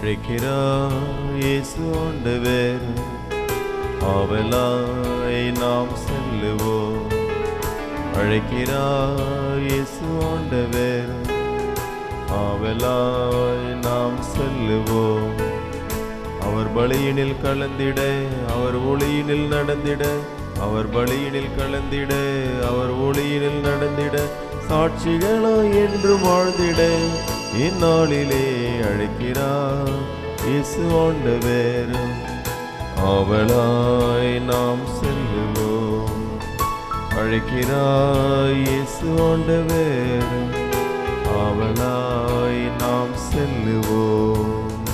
அழைக்கிறார் இயேசு ஆண்டவர் ஆவலாய் நாம் செல்லுவோம் அழைக்கிறார் இயேசு ஆண்டவர் ஆவலாய் நாம் செல்லுவோம் அவர் பலியினில் கலந்திட அவர் ஒளியினில் நடந்திட அவர் பலியினில் கலந்திட அவர் ஒளியினில் நடந்திட சாட்சிகளாய் என்று வாழ்ந்திட இந்நாளிலே அழைக்கிறார் இயேசு ஆண்டவர் ஆவலாய் நாம் செல்லுவோம் அழைக்கிறாய் இயேசு ஆண்டவர் ஆவலாய் நாம் செல்லுவோம்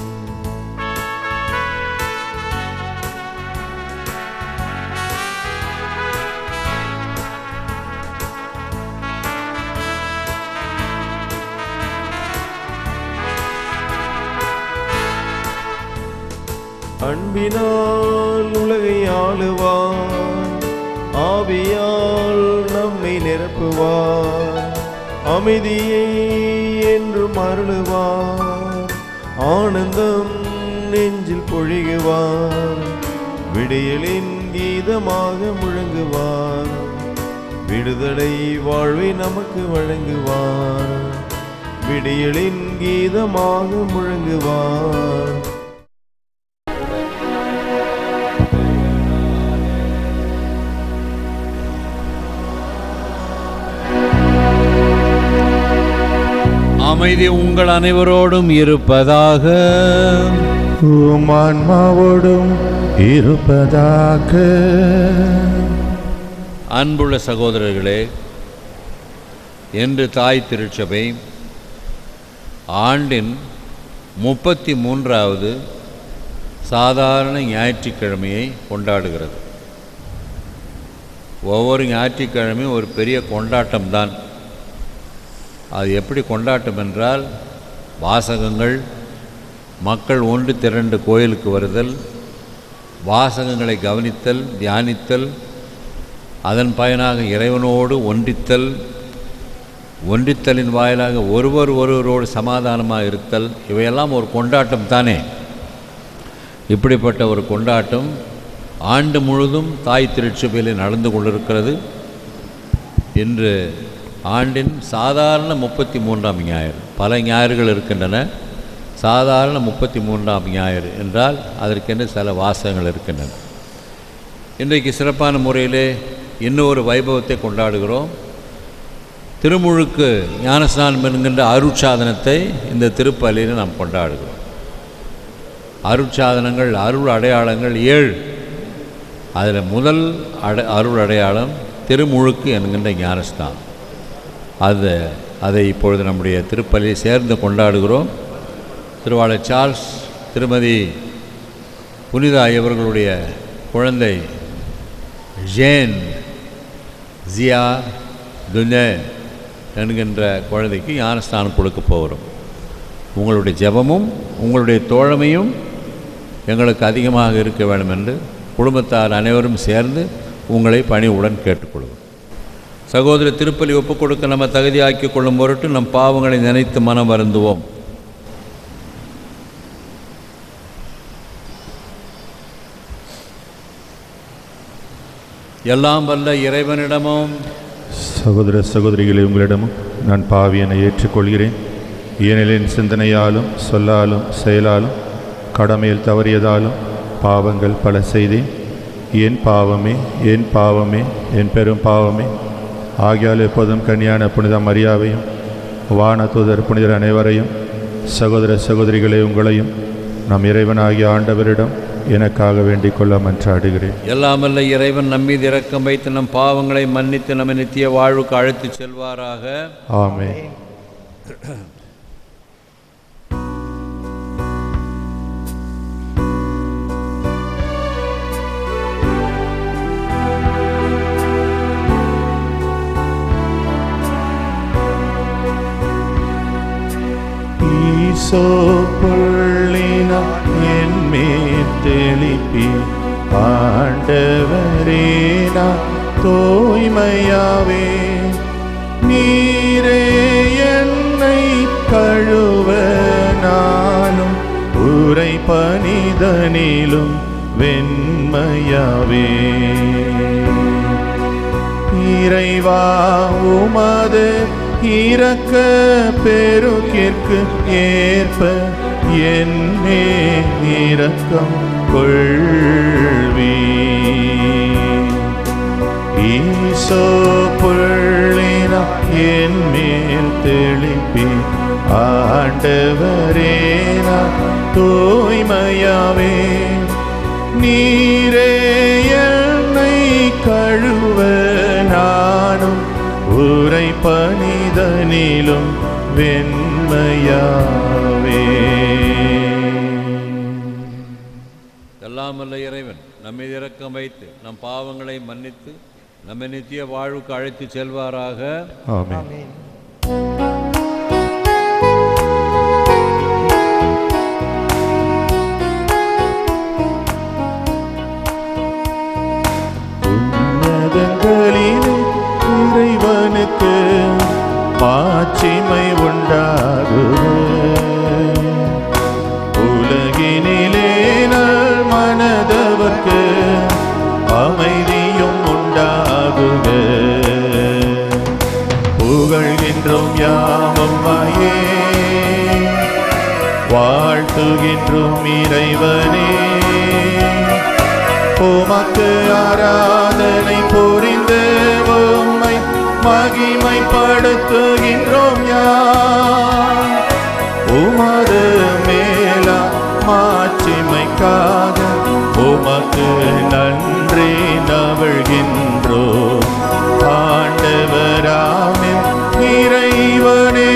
அன்பினால் உலகை ஆளுவார் ஆவியால் நம்மை நிரப்புவார் அமைதியை என்றும் அருளுவார் ஆனந்தம் நெஞ்சில் பொழிகுவார் விடியலின் கீதமாக முழங்குவார் விடுதலை வாழ்வை நமக்கு வழங்குவார் விடியலின் கீதமாக முழங்குவார் அமைதி உங்கள் அனைவரோடும் இருப்பதாக உம் ஆன்மாவோடும் இருப்பதாக அன்புள்ள சகோதரர்களே என்று தாய் திருச்சபை ஆண்டின் முப்பத்தி மூன்றாவது சாதாரண ஞாயிற்றுக்கிழமையை கொண்டாடுகிறது ஒவ்வொரு ஞாயிற்றுக்கிழமையும் ஒரு பெரிய கொண்டாட்டம்தான் அது எப்படி கொண்டாட்டம் என்றால் வாசகங்கள் மக்கள் ஒன்று திரண்டு கோயிலுக்கு வருதல் வாசகங்களை கவனித்தல் தியானித்தல் அதன் பயனாக இறைவனோடு ஒன்றித்தல் ஒன்றித்தலின் வாயிலாக ஒருவர் ஒருவரோடு சமாதானமாக இருத்தல் இவையெல்லாம் ஒரு கொண்டாட்டம் தானே இப்படிப்பட்ட ஒரு கொண்டாட்டம் ஆண்டு முழுதும் தாய் திருச்சபையில் நடந்து கொண்டிருக்கிறது இன்று ஆண்டின் சாதாரண முப்பத்தி மூன்றாம் ஞாயிறு பல ஞாயிறுகள் இருக்கின்றன சாதாரண முப்பத்தி மூன்றாம் ஞாயிறு என்றால் அதற்கென்று சில வாசகங்கள் இருக்கின்றன இன்றைக்கு சிறப்பான முறையிலே இன்னொரு வைபவத்தை கொண்டாடுகிறோம் திருமுழுக்கு ஞானஸ்நானம் என்கின்ற அருட்சாதனத்தை இந்த திருப்பலியில் நாம் கொண்டாடுகிறோம் அருட்சாதனங்கள் அருள் அடையாளங்கள் ஏழு அதில் முதல் அடை அருள் அடையாளம் திருமுழுக்கு என்கின்ற ஞானஸ்தானம் அது அதை இப்பொழுது நம்முடைய திருப்பலியை சேர்ந்து கொண்டாடுகிறோம் திருவாளர் சார்ல்ஸ் திருமதி புனிதா இவர்களுடைய குழந்தை ஜேன் ஜியா துனே என்கின்ற குழந்தைக்கு ஞானஸ்தானம் கொடுக்க போகிறோம் உங்களுடைய ஜெபமும் உங்களுடைய தோழமையும் எங்களுக்கு அதிகமாக இருக்க வேண்டும் என்று குடும்பத்தார் அனைவரும் சேர்ந்து உங்களை பணிவுடன் கேட்டுக்கொள்வோம் சகோதர திருப்பலி ஒப்புக் கொடுக்க நம்ம தகுதியாக்கிக் கொள்ளும் பொருட்டு நம் பாவங்களை நினைத்து மனம் வருந்துவோம் எல்லாம் வல்ல இறைவனிடமும் சகோதர சகோதரிகளே உங்களிடமும் நான் பாவியனை ஏற்றுக்கொள்கிறேன் ஏனெனில் சிந்தனையாலும் சொல்லாலும் செயலாலும் கடமையில் தவறியதாலும் பாவங்கள் பல செய்தேன் என் பாவமே என் பாவமே என் பெரும் பாவமே ஆகியால் எப்போதும் கன்னியான புனித மரியாவையும் வானதூதர் புனிதர் அனைவரையும் சகோதர சகோதரிகளே உங்களையும் நம் இறைவனாகிய ஆண்டவரிடம் எனக்காக வேண்டிக் கொள்ள மன்றாடுகிறேன் எல்லாம் வல்ல இறைவன் நம்மீது இரக்கம் வைத்து நம் பாவங்களை மன்னித்து நம்ம நித்திய வாழ்வுக்கு அழைத்துச் செல்வாராக ஆமே ஈசோ புள்ளினா என் மேல் தெளிப்பி ஆண்டவரேனா தூய்மையாவே நீரே என்னை கழுவ நானும் பணிதனிலும் வெண்மையாவே இறைவா உமது இரக்க பெருக்கிற்கு ஏற்ப என்னே இரக்கம் கொள்வி ஈசோ புள்ளினா என் மேல் தெளிப்பி ஆண்டவரேனா தூய்மையாவே நீரே என்னை கழுவ நானும் உரை பணிதனிலும் வெண்மையாவே எல்லாமல்ல இறைவன் நம்மை இரக்கம் வைத்து நம் பாவங்களை மன்னித்து நம்மை நித்திய வாழ்வுக்கு அழைத்து செல்வாராக ஆமென் உன்னதங்களிலே இறைவனுக்கு மாட்சிமை உண்டாகுக உலகினிலே நல் மனதவர்க்கு அமைதியும் உண்டாகுக புகழ்கின்றோம் யாமம் மாயே வாழ்த்துகின்றோம் இறைவனே உமக்கு ஆராதனை புரிந்து உம்மை மகிமைப்படுத்துகின்றோம் யார் உமது மேலா மாட்சிமைக்காக உமக்கு நன்றி நவழ்கின்றோம் ஆண்டவராமே இறைவனே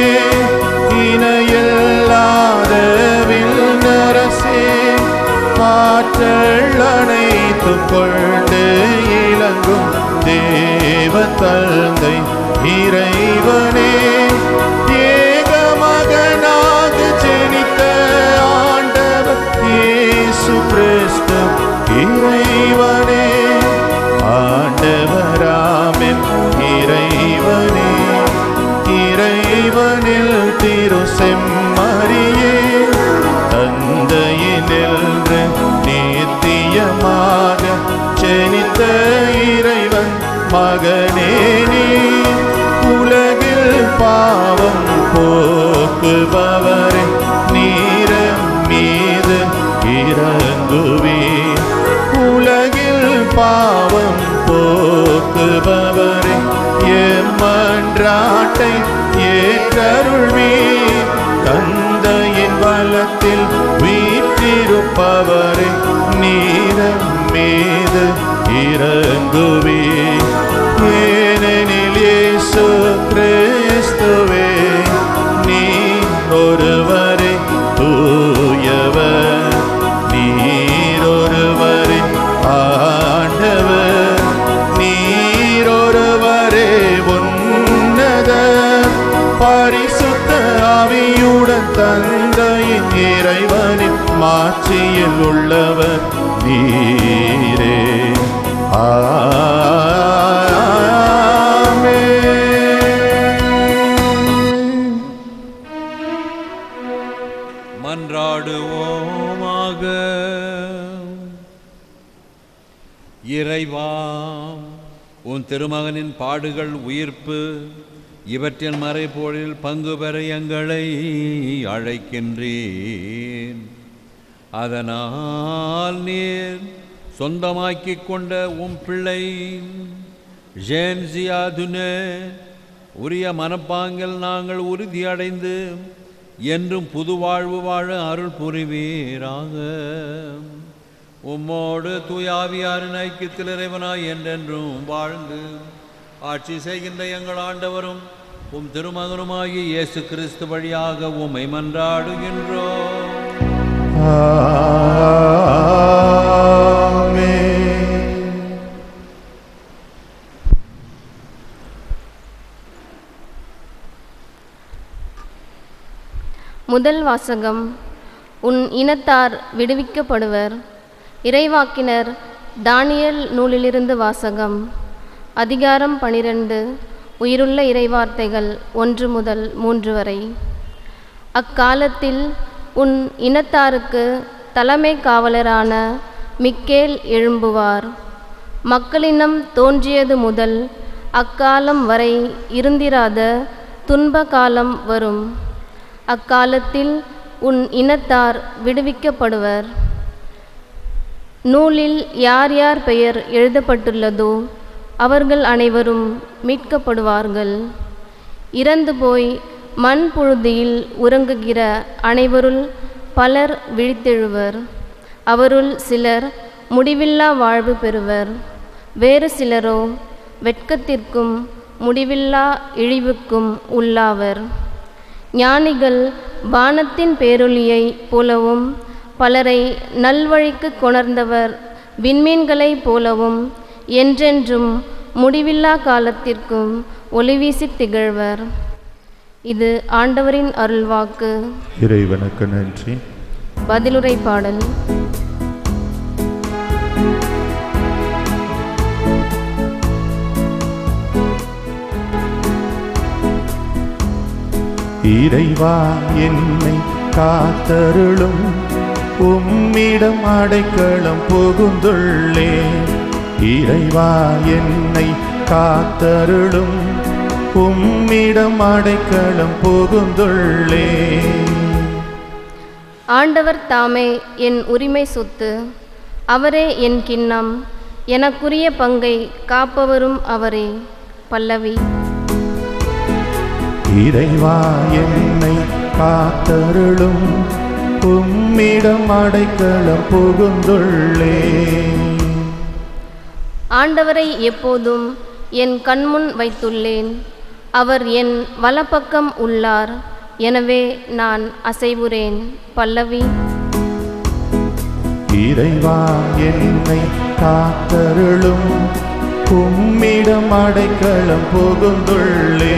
இணையில்லாத விண்ணரசே ஆற்றல் அனைத்தும் கொண்டு இளங்கும் தேவ தந்தை இறைவனே ஏக மகனாக ஜெனித்த ஆண்டவர் இயேசு கிறிஸ்து இறைவனே ஆண்டவராமென் இறைவனே இறைவனில் திரு செம்மறியே தந்தையினின்று நித்தியமாக ஜெனித்த இறைவன் மகனே நீ உலகில் பாவம் போக்குபவரே நீரம் மீது இறங்குவே உலகில் பாவம் போக்குபவரே எம்மன்றாட்டை ஏற்றருள்வி தந்தையின் வலத்தில் வீற்றிருப்பவரே நீரம் மீது இறங்குவே ஏனெனில் இயேசு கிறிஸ்துவே நீ ஒருவரே தூயவர் நீரொருவரே ஆண்டவர் நீரொருவரே உன்னத பரிசுத்த ஆவியுடன் தந்தையின் இறைவனின் மாட்சியில் உள்ளவர் நீரே ஆமென். மன்றாடுவோமாக இறைவா உன் திருமகனின் பாடுகள் உயிர்ப்பு இவற்றின் மறைபோலில் பங்கு பெற எங்களை அழைக்கின்றேன் அதனால் நீர் சொந்தமாக்கிக் கொண்ட உம் பிள்ளை ஜேன்சியாதுனே உரிய மனப்பாங்கில் நாங்கள் உறுதியடைந்து என்றும் புது வாழ்வு வாழ அருள் புரிவீராக உம்மோடு தூயாவியாரின் ஐக்கியத்தில் இறைவனாய் என்றென்றும் வாழ்ந்து ஆட்சி செய்கின்ற எங்கள் ஆண்டவரும் உம் திருமகனுமாகிய இயேசு கிறிஸ்து வழியாக உம்மை மன்றாடுகின்றோம் ஆமென். முதல் வாசகம் உன் இனத்தார் விடுவிக்கப்படுவர் இறைவாக்கினர் தானியல் நூலிலிருந்து வாசகம் அதிகாரம் பனிரெண்டு உயிருள்ள இறைவார்த்தைகள் ஒன்று முதல் மூன்று வரை அக்காலத்தில் உன் இனத்தாருக்கு தலைமை காவலரான மிக்கேல் எழும்புவார் மக்களினம் தோன்றியது முதல் அக்காலம் வரை இருந்திராத துன்ப காலம் வரும் அக்காலத்தில் உன் இனத்தார் விடுவிக்கப்படுவர் நூலில் யார் யார் பெயர் எழுதப்பட்டுள்ளதோ அவர்கள் அனைவரும் மீட்கப்படுவார்கள் இறந்து போய் மண் புழுதியில் உறங்குகிற அனைவருள் பலர் விழித்தெழுவர் அவருள் சிலர் முடிவில்லா வாழ்வு பெறுவர் வேறு சிலரோ வெட்கத்திற்கும் முடிவில்லா இழிவுக்கும் உள்ளாவர் ஞானிகள் வானத்தின் பேரொளியைப் போலவும் பலரை நல்வழிக்கு கொணர்ந்தவர் விண்மீன்களைப் போலவும் என்றென்றும் முடிவில்லா காலத்திற்கும் ஒளிவீசித் திகழ்வர் இது ஆண்டவரின் அருள்வாக்கு இறைவனுக்கு நன்றி பதிலுரை பாடல் இறைவா என்னை காத்தருளும் உம்மிடம் அடைக்கலம் புகுந்துள்ளே இறைவா என்னை காத்தருளும் உம்மிடம் அடைக்கலம் புகுந்துள்ளே ஆண்டவர் தாமே என் உரிமை சொத்து அவரே என் கிண்ணம் எனக்குரிய பங்கை காப்பவரும் அவரே பல்லவி இறைவா என்னை காத்தருளும் உம்மிடம் அடைக்கலம் புகுந்துள்ளே ஆண்டவரை எப்போதும் என் கண்முன் வைத்துள்ளேன் அவர் என் வலப்பக்கம் உள்ளார் எனவே நான் அசைவுறேன் பல்லவி இறைவா என்னை காத்தருளும் உம்மிடம் அடைக்கலம் புகுந்துள்ளே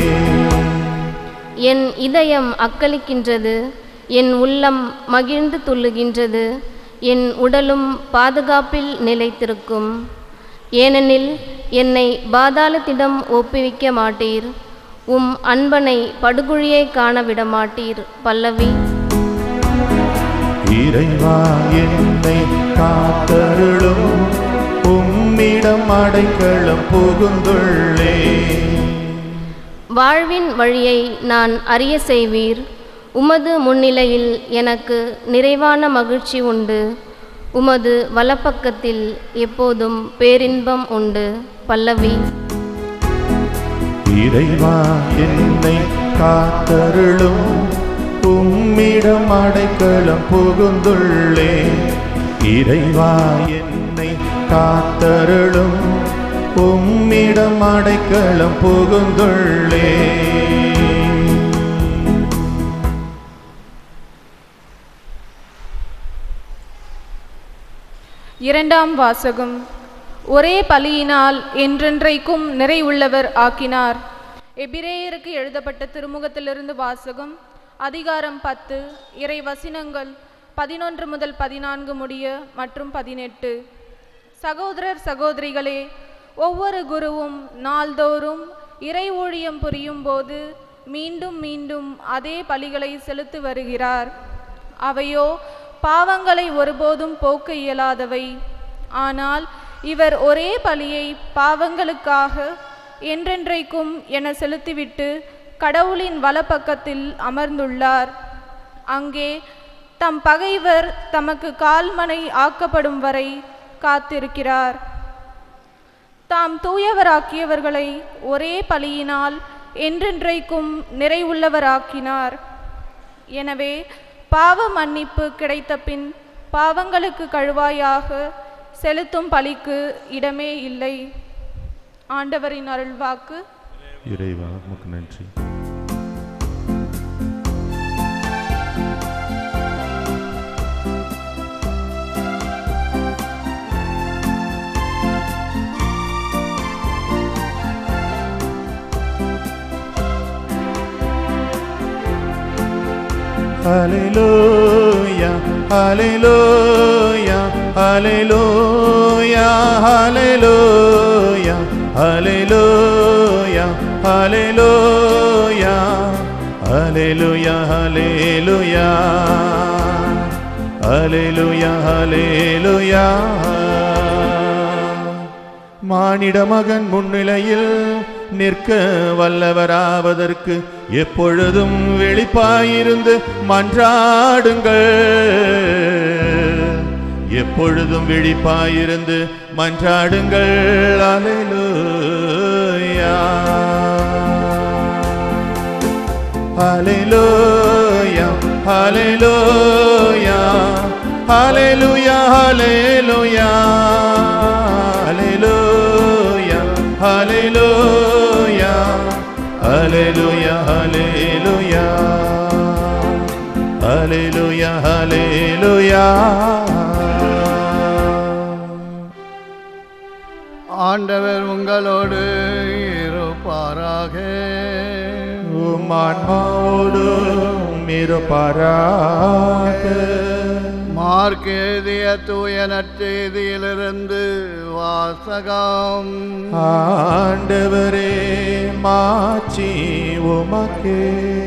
என் இதயம் அக்களிக்கின்றது என் உள்ளம் மகிழ்ந்து துள்ளுகின்றது என் உடலும் பாதுகாப்பில் நிலைத்திருக்கும் ஏனெனில் என்னை பாதாளத்திடம் ஒப்புவிக்க மாட்டீர் உம் அன்பனை படுகுழியை காண விட மாட்டீர் பல்லவி இறைவா என்னை காத்தருளும் உம்மிடம் அடைக்கலம் புகுந்துள்ளே வாழ்வின் வழியை நான் அறிய செய்வீர் உமது முன்னிலையில் எனக்கு நிறைவான மகிழ்ச்சி உண்டு உமது வலப்பக்கத்தில் எப்போதும் பேரின்பம் உண்டு பல்லவி இறைவா என்னை காத்தருளும் உம்மிடம் அடைக்கலம் புகுந்துள்ளே இறைவா என்னை காத்தருளும் உம்மிடம் அடைக்கலம் புகுந்துள்ளே இரண்டாம் வாசகம் ஒரே பலியினால் என்றென்றைக்கும் நிறைவுள்ளவர் ஆக்கினார் எபிரேயருக்கு எழுதப்பட்ட திருமுகத்திலிருந்து வாசகம் அதிகாரம் பத்து இறை வசனங்கள் பதினொன்று முதல் பதினான்கு முடிய மற்றும் பதினெட்டு சகோதரர் சகோதரிகளே ஒவ்வொரு குருவும் நாள்தோறும் இறை ஊழியம் புரியும் போது மீண்டும் மீண்டும் அதே பலிகளை செலுத்தி வருகிறார் அவையோ பாவங்களை ஒருபோதும் போக்க இயலாதவை ஆனால் இவர் ஒரே பலியை பாவங்களுக்காக என்றென்றைக்கும் என செலுத்திவிட்டு கடவுளின் வலப்பக்கத்தில் அமர்ந்துள்ளார் அங்கே தம் பகைவர் தமக்கு கால்மனை ஆக்கப்படும் வரை காத்திருக்கிறார் தாம் தூயவராக்கியவர்களை ஒரே பலியினால் என்றென்றைக்கும் நிறைவுள்ளவராக்கினார் எனவே பாவ மன்னிப்பு கிடைத்த பின் பாவங்களுக்கு கழுவாயாக செலுத்தும் பலிக்கு இடமே இல்லை ஆண்டவரின் அருள்வாக்கு இறைவா உமக்கு நன்றி Hallelujah, hallelujah, hallelujah, hallelujah, hallelujah, hallelujah, hallelujah, hallelujah, ஹalleluya ஹalleluya மானிட மகன் முன்னிலையில் நிற்க வல்லவராவதற்கு எப்பொழுதும் வெளிப்பாயிருந்து மன்றாடுங்கள் எப்பொழுதும் விழிப்பாயிருந்து மன்றாடுங்கள் அலையிலூயா Hallelujah, hallelujah, hallelujah, hallelujah, hallelujah, hallelujah, hallelujah, hallelujah, hallelujah, hallelujah. ஆண்டவர் உங்களோடு இருப்பாராக உம் ஆன்மாவோடும் இருப்பாராக மார்க் எழுதிய தூய நற்செய்தியிலிருந்து வாசகம் ஆண்டவரே மாட்சி உமக்கே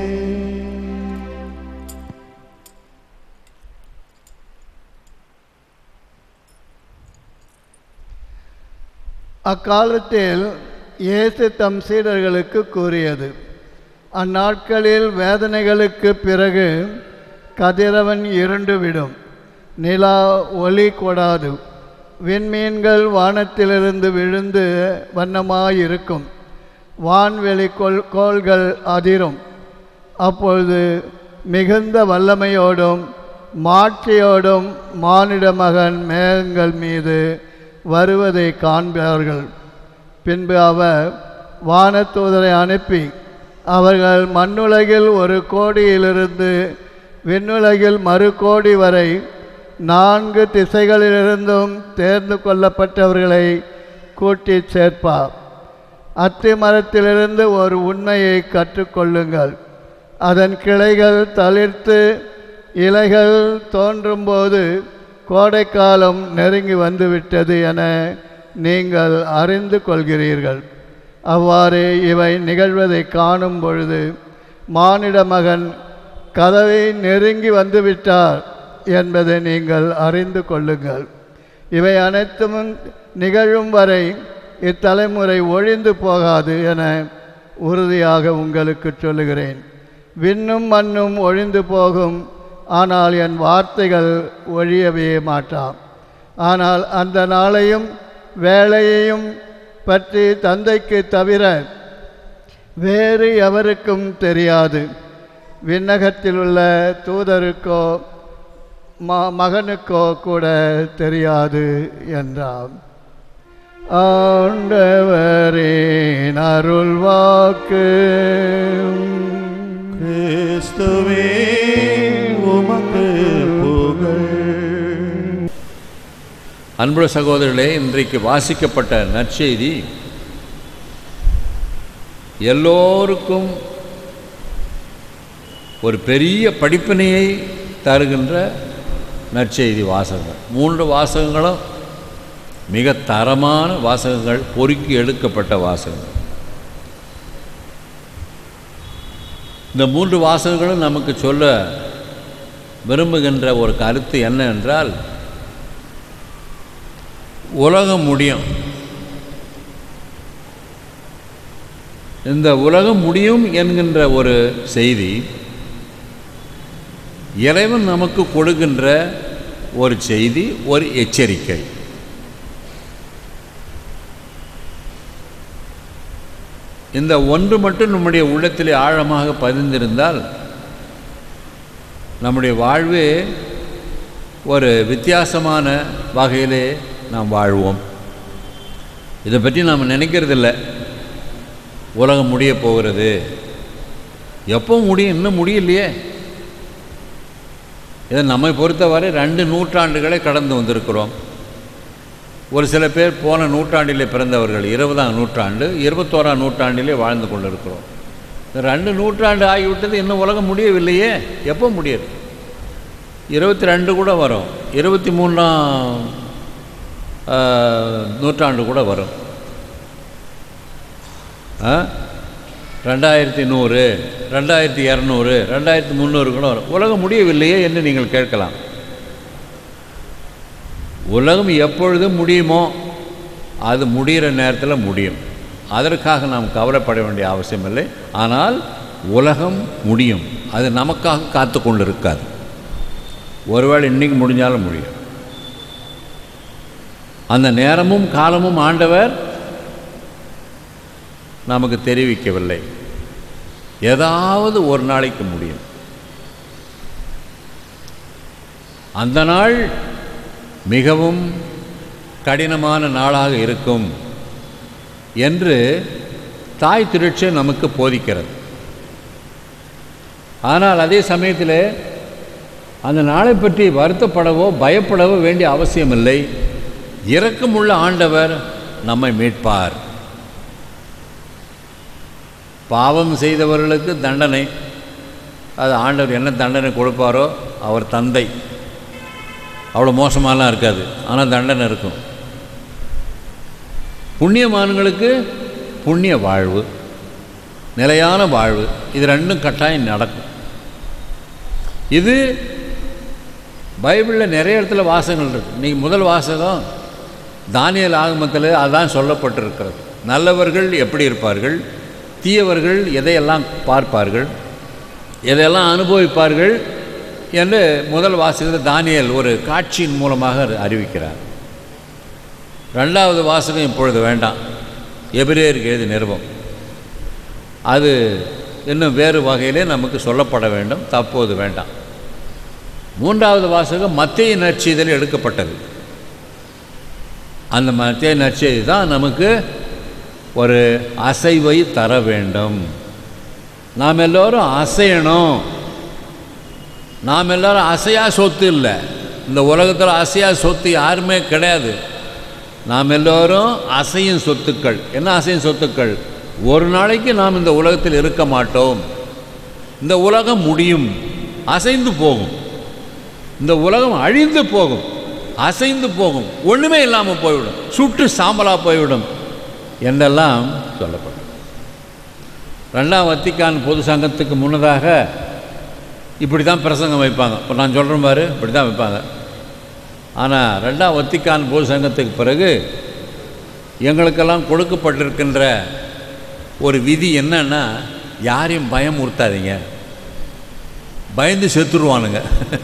அக்காலத்தில் இயேசு தம் சீடர்களுக்கு கூறியது அந்நாட்களில் வேதனைகளுக்கு பிறகு கதிரவன் இருண்டுவிடும் நிலா ஒளி கொடாது விண்மீன்கள் வானத்திலிருந்து விழுந்து வண்ணமாயிருக்கும் வான்வெளி கோள் கோள்கள் அதிரும் அப்பொழுது மிகுந்த வல்லமையோடும் மாட்சியோடும் மானிட மகன் மேகங்கள் மீது வருவதை காண்பார்கள் பின்பு அவர் வானதூதரை அனுப்பி அவர்கள் மண்ணுலகில் ஒரு கோடியிலிருந்து விண்ணுலகில் மறு கோடி வரை நான்கு திசைகளிலிருந்தும் தேர்ந்து கொள்ளப்பட்டவர்களை கூட்டிச் சேர்ப்பார் அத்தி மரத்திலிருந்து ஒரு உண்மையை கற்றுக்கொள்ளுங்கள் அதன் கிளைகள் தளிர்த்து இலைகள் தோன்றும்போது கோடைக்காலம் நெருங்கி வந்துவிட்டது என நீங்கள் அறிந்து கொள்கிறீர்கள் அவ்வாறு இவை நிகழ்வதை காணும் பொழுது மானிட மகன் கதவை நெருங்கி வந்துவிட்டார் என்பதை நீங்கள் அறிந்து கொள்ளுங்கள் இவை அனைத்தும் நிகழும் வரை இத்தலைமுறை ஒழிந்து போகாது என உறுதியாக உங்களுக்கு சொல்லுகிறேன் விண்ணும் மண்ணும் ஒழிந்து போகும் ஆனால் என் வார்த்தைகள் ஒழியவே மாட்டாம் ஆனால் அந்த நாளையும் வேலையையும் பற்றி தந்தைக்கு தவிர வேறு எவருக்கும் தெரியாது விண்ணகத்தில் உள்ள தூதருக்கோ ம மகனுக்கோ கூட தெரியாது என்றார் ஆண்டவரின் அருள்வாக்கு கிறிஸ்துவே உமக்கு புகழ் அன்புள்ள சகோதரர்களே இன்றைக்கு வாசிக்கப்பட்ட நற்செய்தி எல்லோருக்கும் ஒரு பெரிய படிப்பினையை தருகின்ற நற்செய்தி வாசகங்கள் மூன்று வாசகங்களும் மிக தரமான வாசகங்கள் பொறுக்கி எடுக்கப்பட்ட வாசகங்கள் இந்த மூன்று வாசகங்களும் நமக்கு சொல்ல விரும்புகின்ற ஒரு கருத்து என்ன என்றால் உலகம் முடியும் இந்த உலகம் முடியும் என்கின்ற ஒரு செய்தி இறைவன் நமக்கு கொடுக்கின்ற ஒரு செய்தி ஒரு எச்சரிக்கை இந்த ஒன்று மட்டும் நம்முடைய உள்ளத்திலே ஆழமாக பதிந்திருந்தால் நம்முடைய வாழ்வே ஒரு வித்தியாசமான வகையிலே நாம் வாழ்வோம் இதை பற்றி நாம் நினைக்கிறதில்ல உலகம் முடிய போகிறது எப்போ முடியும் இன்னும் முடியலையே இதை நம்மை பொறுத்தவரை ரெண்டு நூற்றாண்டுகளை கடந்து வந்திருக்கிறோம் ஒரு சில பேர் போன நூற்றாண்டிலே பிறந்தவர்கள் இருபதாம் நூற்றாண்டு இருபத்தோராம் நூற்றாண்டிலே வாழ்ந்து கொண்டிருக்கிறோம் இந்த ரெண்டு நூற்றாண்டு ஆகிவிட்டது இன்னும் உலகம் முடியவில்லையே எப்போ முடியுது இருபத்தி ரெண்டு கூட வரும் இருபத்தி மூணாம் நூற்றாண்டு கூட வரும் ஆ ரெண்டாயிரத்தி நூறு ரெண்டாயிரத்தி இரநூறு ரெண்டாயிரத்தி முந்நூறு கூட வரும் உலகம் முடியவில்லையே என்று நீங்கள் கேட்கலாம் உலகம் எப்பொழுது முடியுமோ அது முடிகிற நேரத்தில் முடியும் அதற்காக நாம் கவலைப்பட வேண்டிய அவசியமில்லை ஆனால் உலகம் முடியும் அது நமக்காக காத்து கொண்டு இருக்காது ஒருவேளை இன்றைக்கி முடிஞ்சாலும் முடியும் அந்த நேரமும் காலமும் ஆண்டவர் நமக்கு தெரிவிக்கவில்லை ஏதாவது ஒரு நாளைக்கு முடியும் அந்த நாள் மிகவும் கடினமான நாளாக இருக்கும் என்று தாய் திருட்சை நமக்கு போதிக்கிறது ஆனால் அதே சமயத்தில் அந்த நாளை பற்றி வருத்தப்படவோ பயப்படவோ வேண்டிய அவசியமில்லை இரக்கமுள்ள ஆண்டவர் நம்மை மீட்பார் பாவம் செய்தவர்களுக்கு தண்டனை அது ஆண்டவர் என்ன தண்டனை கொடுப்பாரோ அவர் தந்தை அவ்வளோ மோசமாலாம் இருக்காது ஆனால் தண்டனை இருக்கும் புண்ணியமான்களுக்கு புண்ணிய வாழ்வு நிலையான வாழ்வு இது ரெண்டும் கட்டாயம் நடக்கும் இது பைபிளில் நிறைய இடத்துல வாசகங்கள் இருக்கு இன்றைக்கி முதல் வாசகம் தானியல் ஆகமத்தில் அதான் சொல்லப்பட்டிருக்கிறது நல்லவர்கள் எப்படி இருப்பார்கள் தீயவர்கள் எதையெல்லாம் பார்ப்பார்கள் எதையெல்லாம் அனுபவிப்பார்கள் என்று முதல் வாசகத்தில் தானியல் ஒரு காட்சியின் மூலமாக அறிவிக்கிறார் ரெண்டாவது வாசகம் இப்பொழுது வேண்டாம் எபிரேயருக்கு எழுதி நிருபம் அது இன்னும் வேறு வகையிலே நமக்கு சொல்லப்பட வேண்டும் தப்போது வேண்டாம் மூன்றாவது வாசகம் மத்திய நற்செய்தல் எடுக்கப்பட்டது அந்த மத்திய நற்செய்தி தான் நமக்கு ஒரு அசைவை தர வேண்டும் நாம் எல்லோரும் அசையணும் நாம் எல்லாரும் அசையா சொத்து இல்லை இந்த உலகத்தில் அசையா சொத்து யாருமே கிடையாது நாம் எல்லோரும் அசையும் சொத்துக்கள் என்ன அசையும் சொத்துக்கள் ஒரு நாளைக்கு நாம் இந்த உலகத்தில் இருக்க மாட்டோம் இந்த உலகம் முடியும் அசைந்து போகும் இந்த உலகம் அழிந்து போகும் அசைந்து போகும் ஒன்றுமே இல்லாமல் போய்விடும் சுட்டு சாம்பலாக போய்விடும் என்றெல்லாம் சொல்லப்படும் ரெண்டாம் வத்திக்கான் பொது சங்கத்துக்கு முன்னதாக இப்படி தான் பிரசங்கம் வைப்பாங்க இப்போ நான் சொல்கிறேன் பாரு இப்படி தான் வைப்பாங்க ஆனால் ரெண்டாம் வத்திக்கான் பொது சங்கத்துக்கு பிறகு எங்களுக்கெல்லாம் கொடுக்கப்பட்டிருக்கின்ற ஒரு விதி என்னன்னா யாரையும் பயமுறுத்தாதீங்க பயந்து செத்துருவானுங்க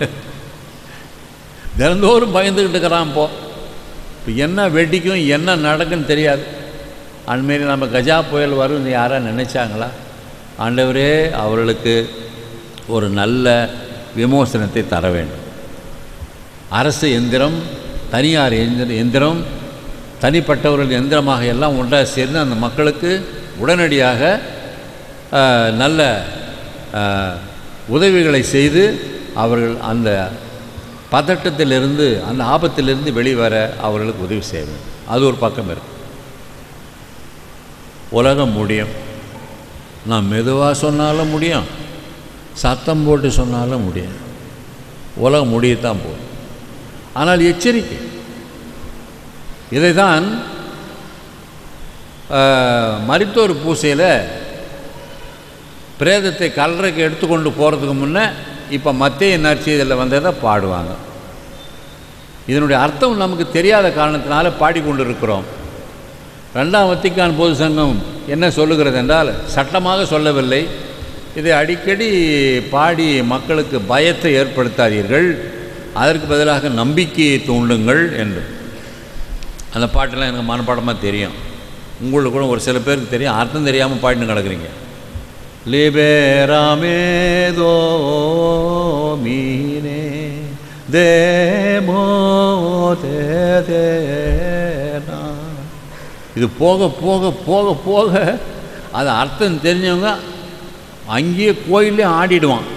தினந்தோறும் பயந்துக்கிட்டு இருக்கிறான் இப்போ இப்போ என்ன வெடிக்கும் என்ன நடக்குன்னு தெரியாது அண்மையில் நம்ம கஜா புயல் வரும்னு யாராக நினைச்சாங்களா ஆண்டவரே அவர்களுக்கு ஒரு நல்ல விமோசனத்தை தர வேண்டும் அரசு எந்திரம் தனியார் எந்திர எந்திரம் தனிப்பட்டவர்கள் எந்திரமாக எல்லாம் ஒன்றாக சேர்ந்து அந்த மக்களுக்கு உடனடியாக ஆஹ், நல்ல ஆஹ், உதவிகளை செய்து அவர்கள் அந்த பதட்டத்திலிருந்து அந்த ஆபத்திலிருந்து வெளிவர அவர்களுக்கு உதவி செய்ய வேண்டும் அது ஒரு பக்கம் இருக்கு உலகம் முடியும் நான் மெதுவாக சொன்னாலும் முடியும் சத்தம் போட்டு சொன்னாலும் முடியும் உலகம் முடியத்தான் போகும் ஆனால் எச்சரிக்கை இதைதான் ஆஹ், மரித்தோர் பூசையில் பிரேதத்தை கல்லறைக்கு எடுத்துக்கொண்டு போகிறதுக்கு முன்னே இப்போ மத்திய நற்செய்தியில் வந்ததை பாடுவாங்க இதனுடைய அர்த்தம் நமக்கு தெரியாத காரணத்தினால பாடிக்கொண்டு இருக்கிறோம் ரெண்டாம் வத்திக்கான் பொது சங்கம் என்ன சொல்லுகிறது என்றால் சட்டமாக சொல்லவில்லை இதை அடிக்கடி பாடி மக்களுக்கு பயத்தை ஏற்படுத்தாதீர்கள் அதற்கு பதிலாக நம்பிக்கையை தூண்டுங்கள் என்று அந்த பாட்டெல்லாம் எனக்கு மனப்பாடமாக தெரியும் உங்களுக்கு கூட ஒரு சில பேருக்கு தெரியும் அர்த்தம் தெரியாமல் பாடின்னு கிடக்குறீங்க லிபேராமே மீனே தேமோ தேனா இது போக போக போக போக அது அர்த்தம் தெரிஞ்சவங்க அங்கேயே கோயிலே ஆடிடுவான்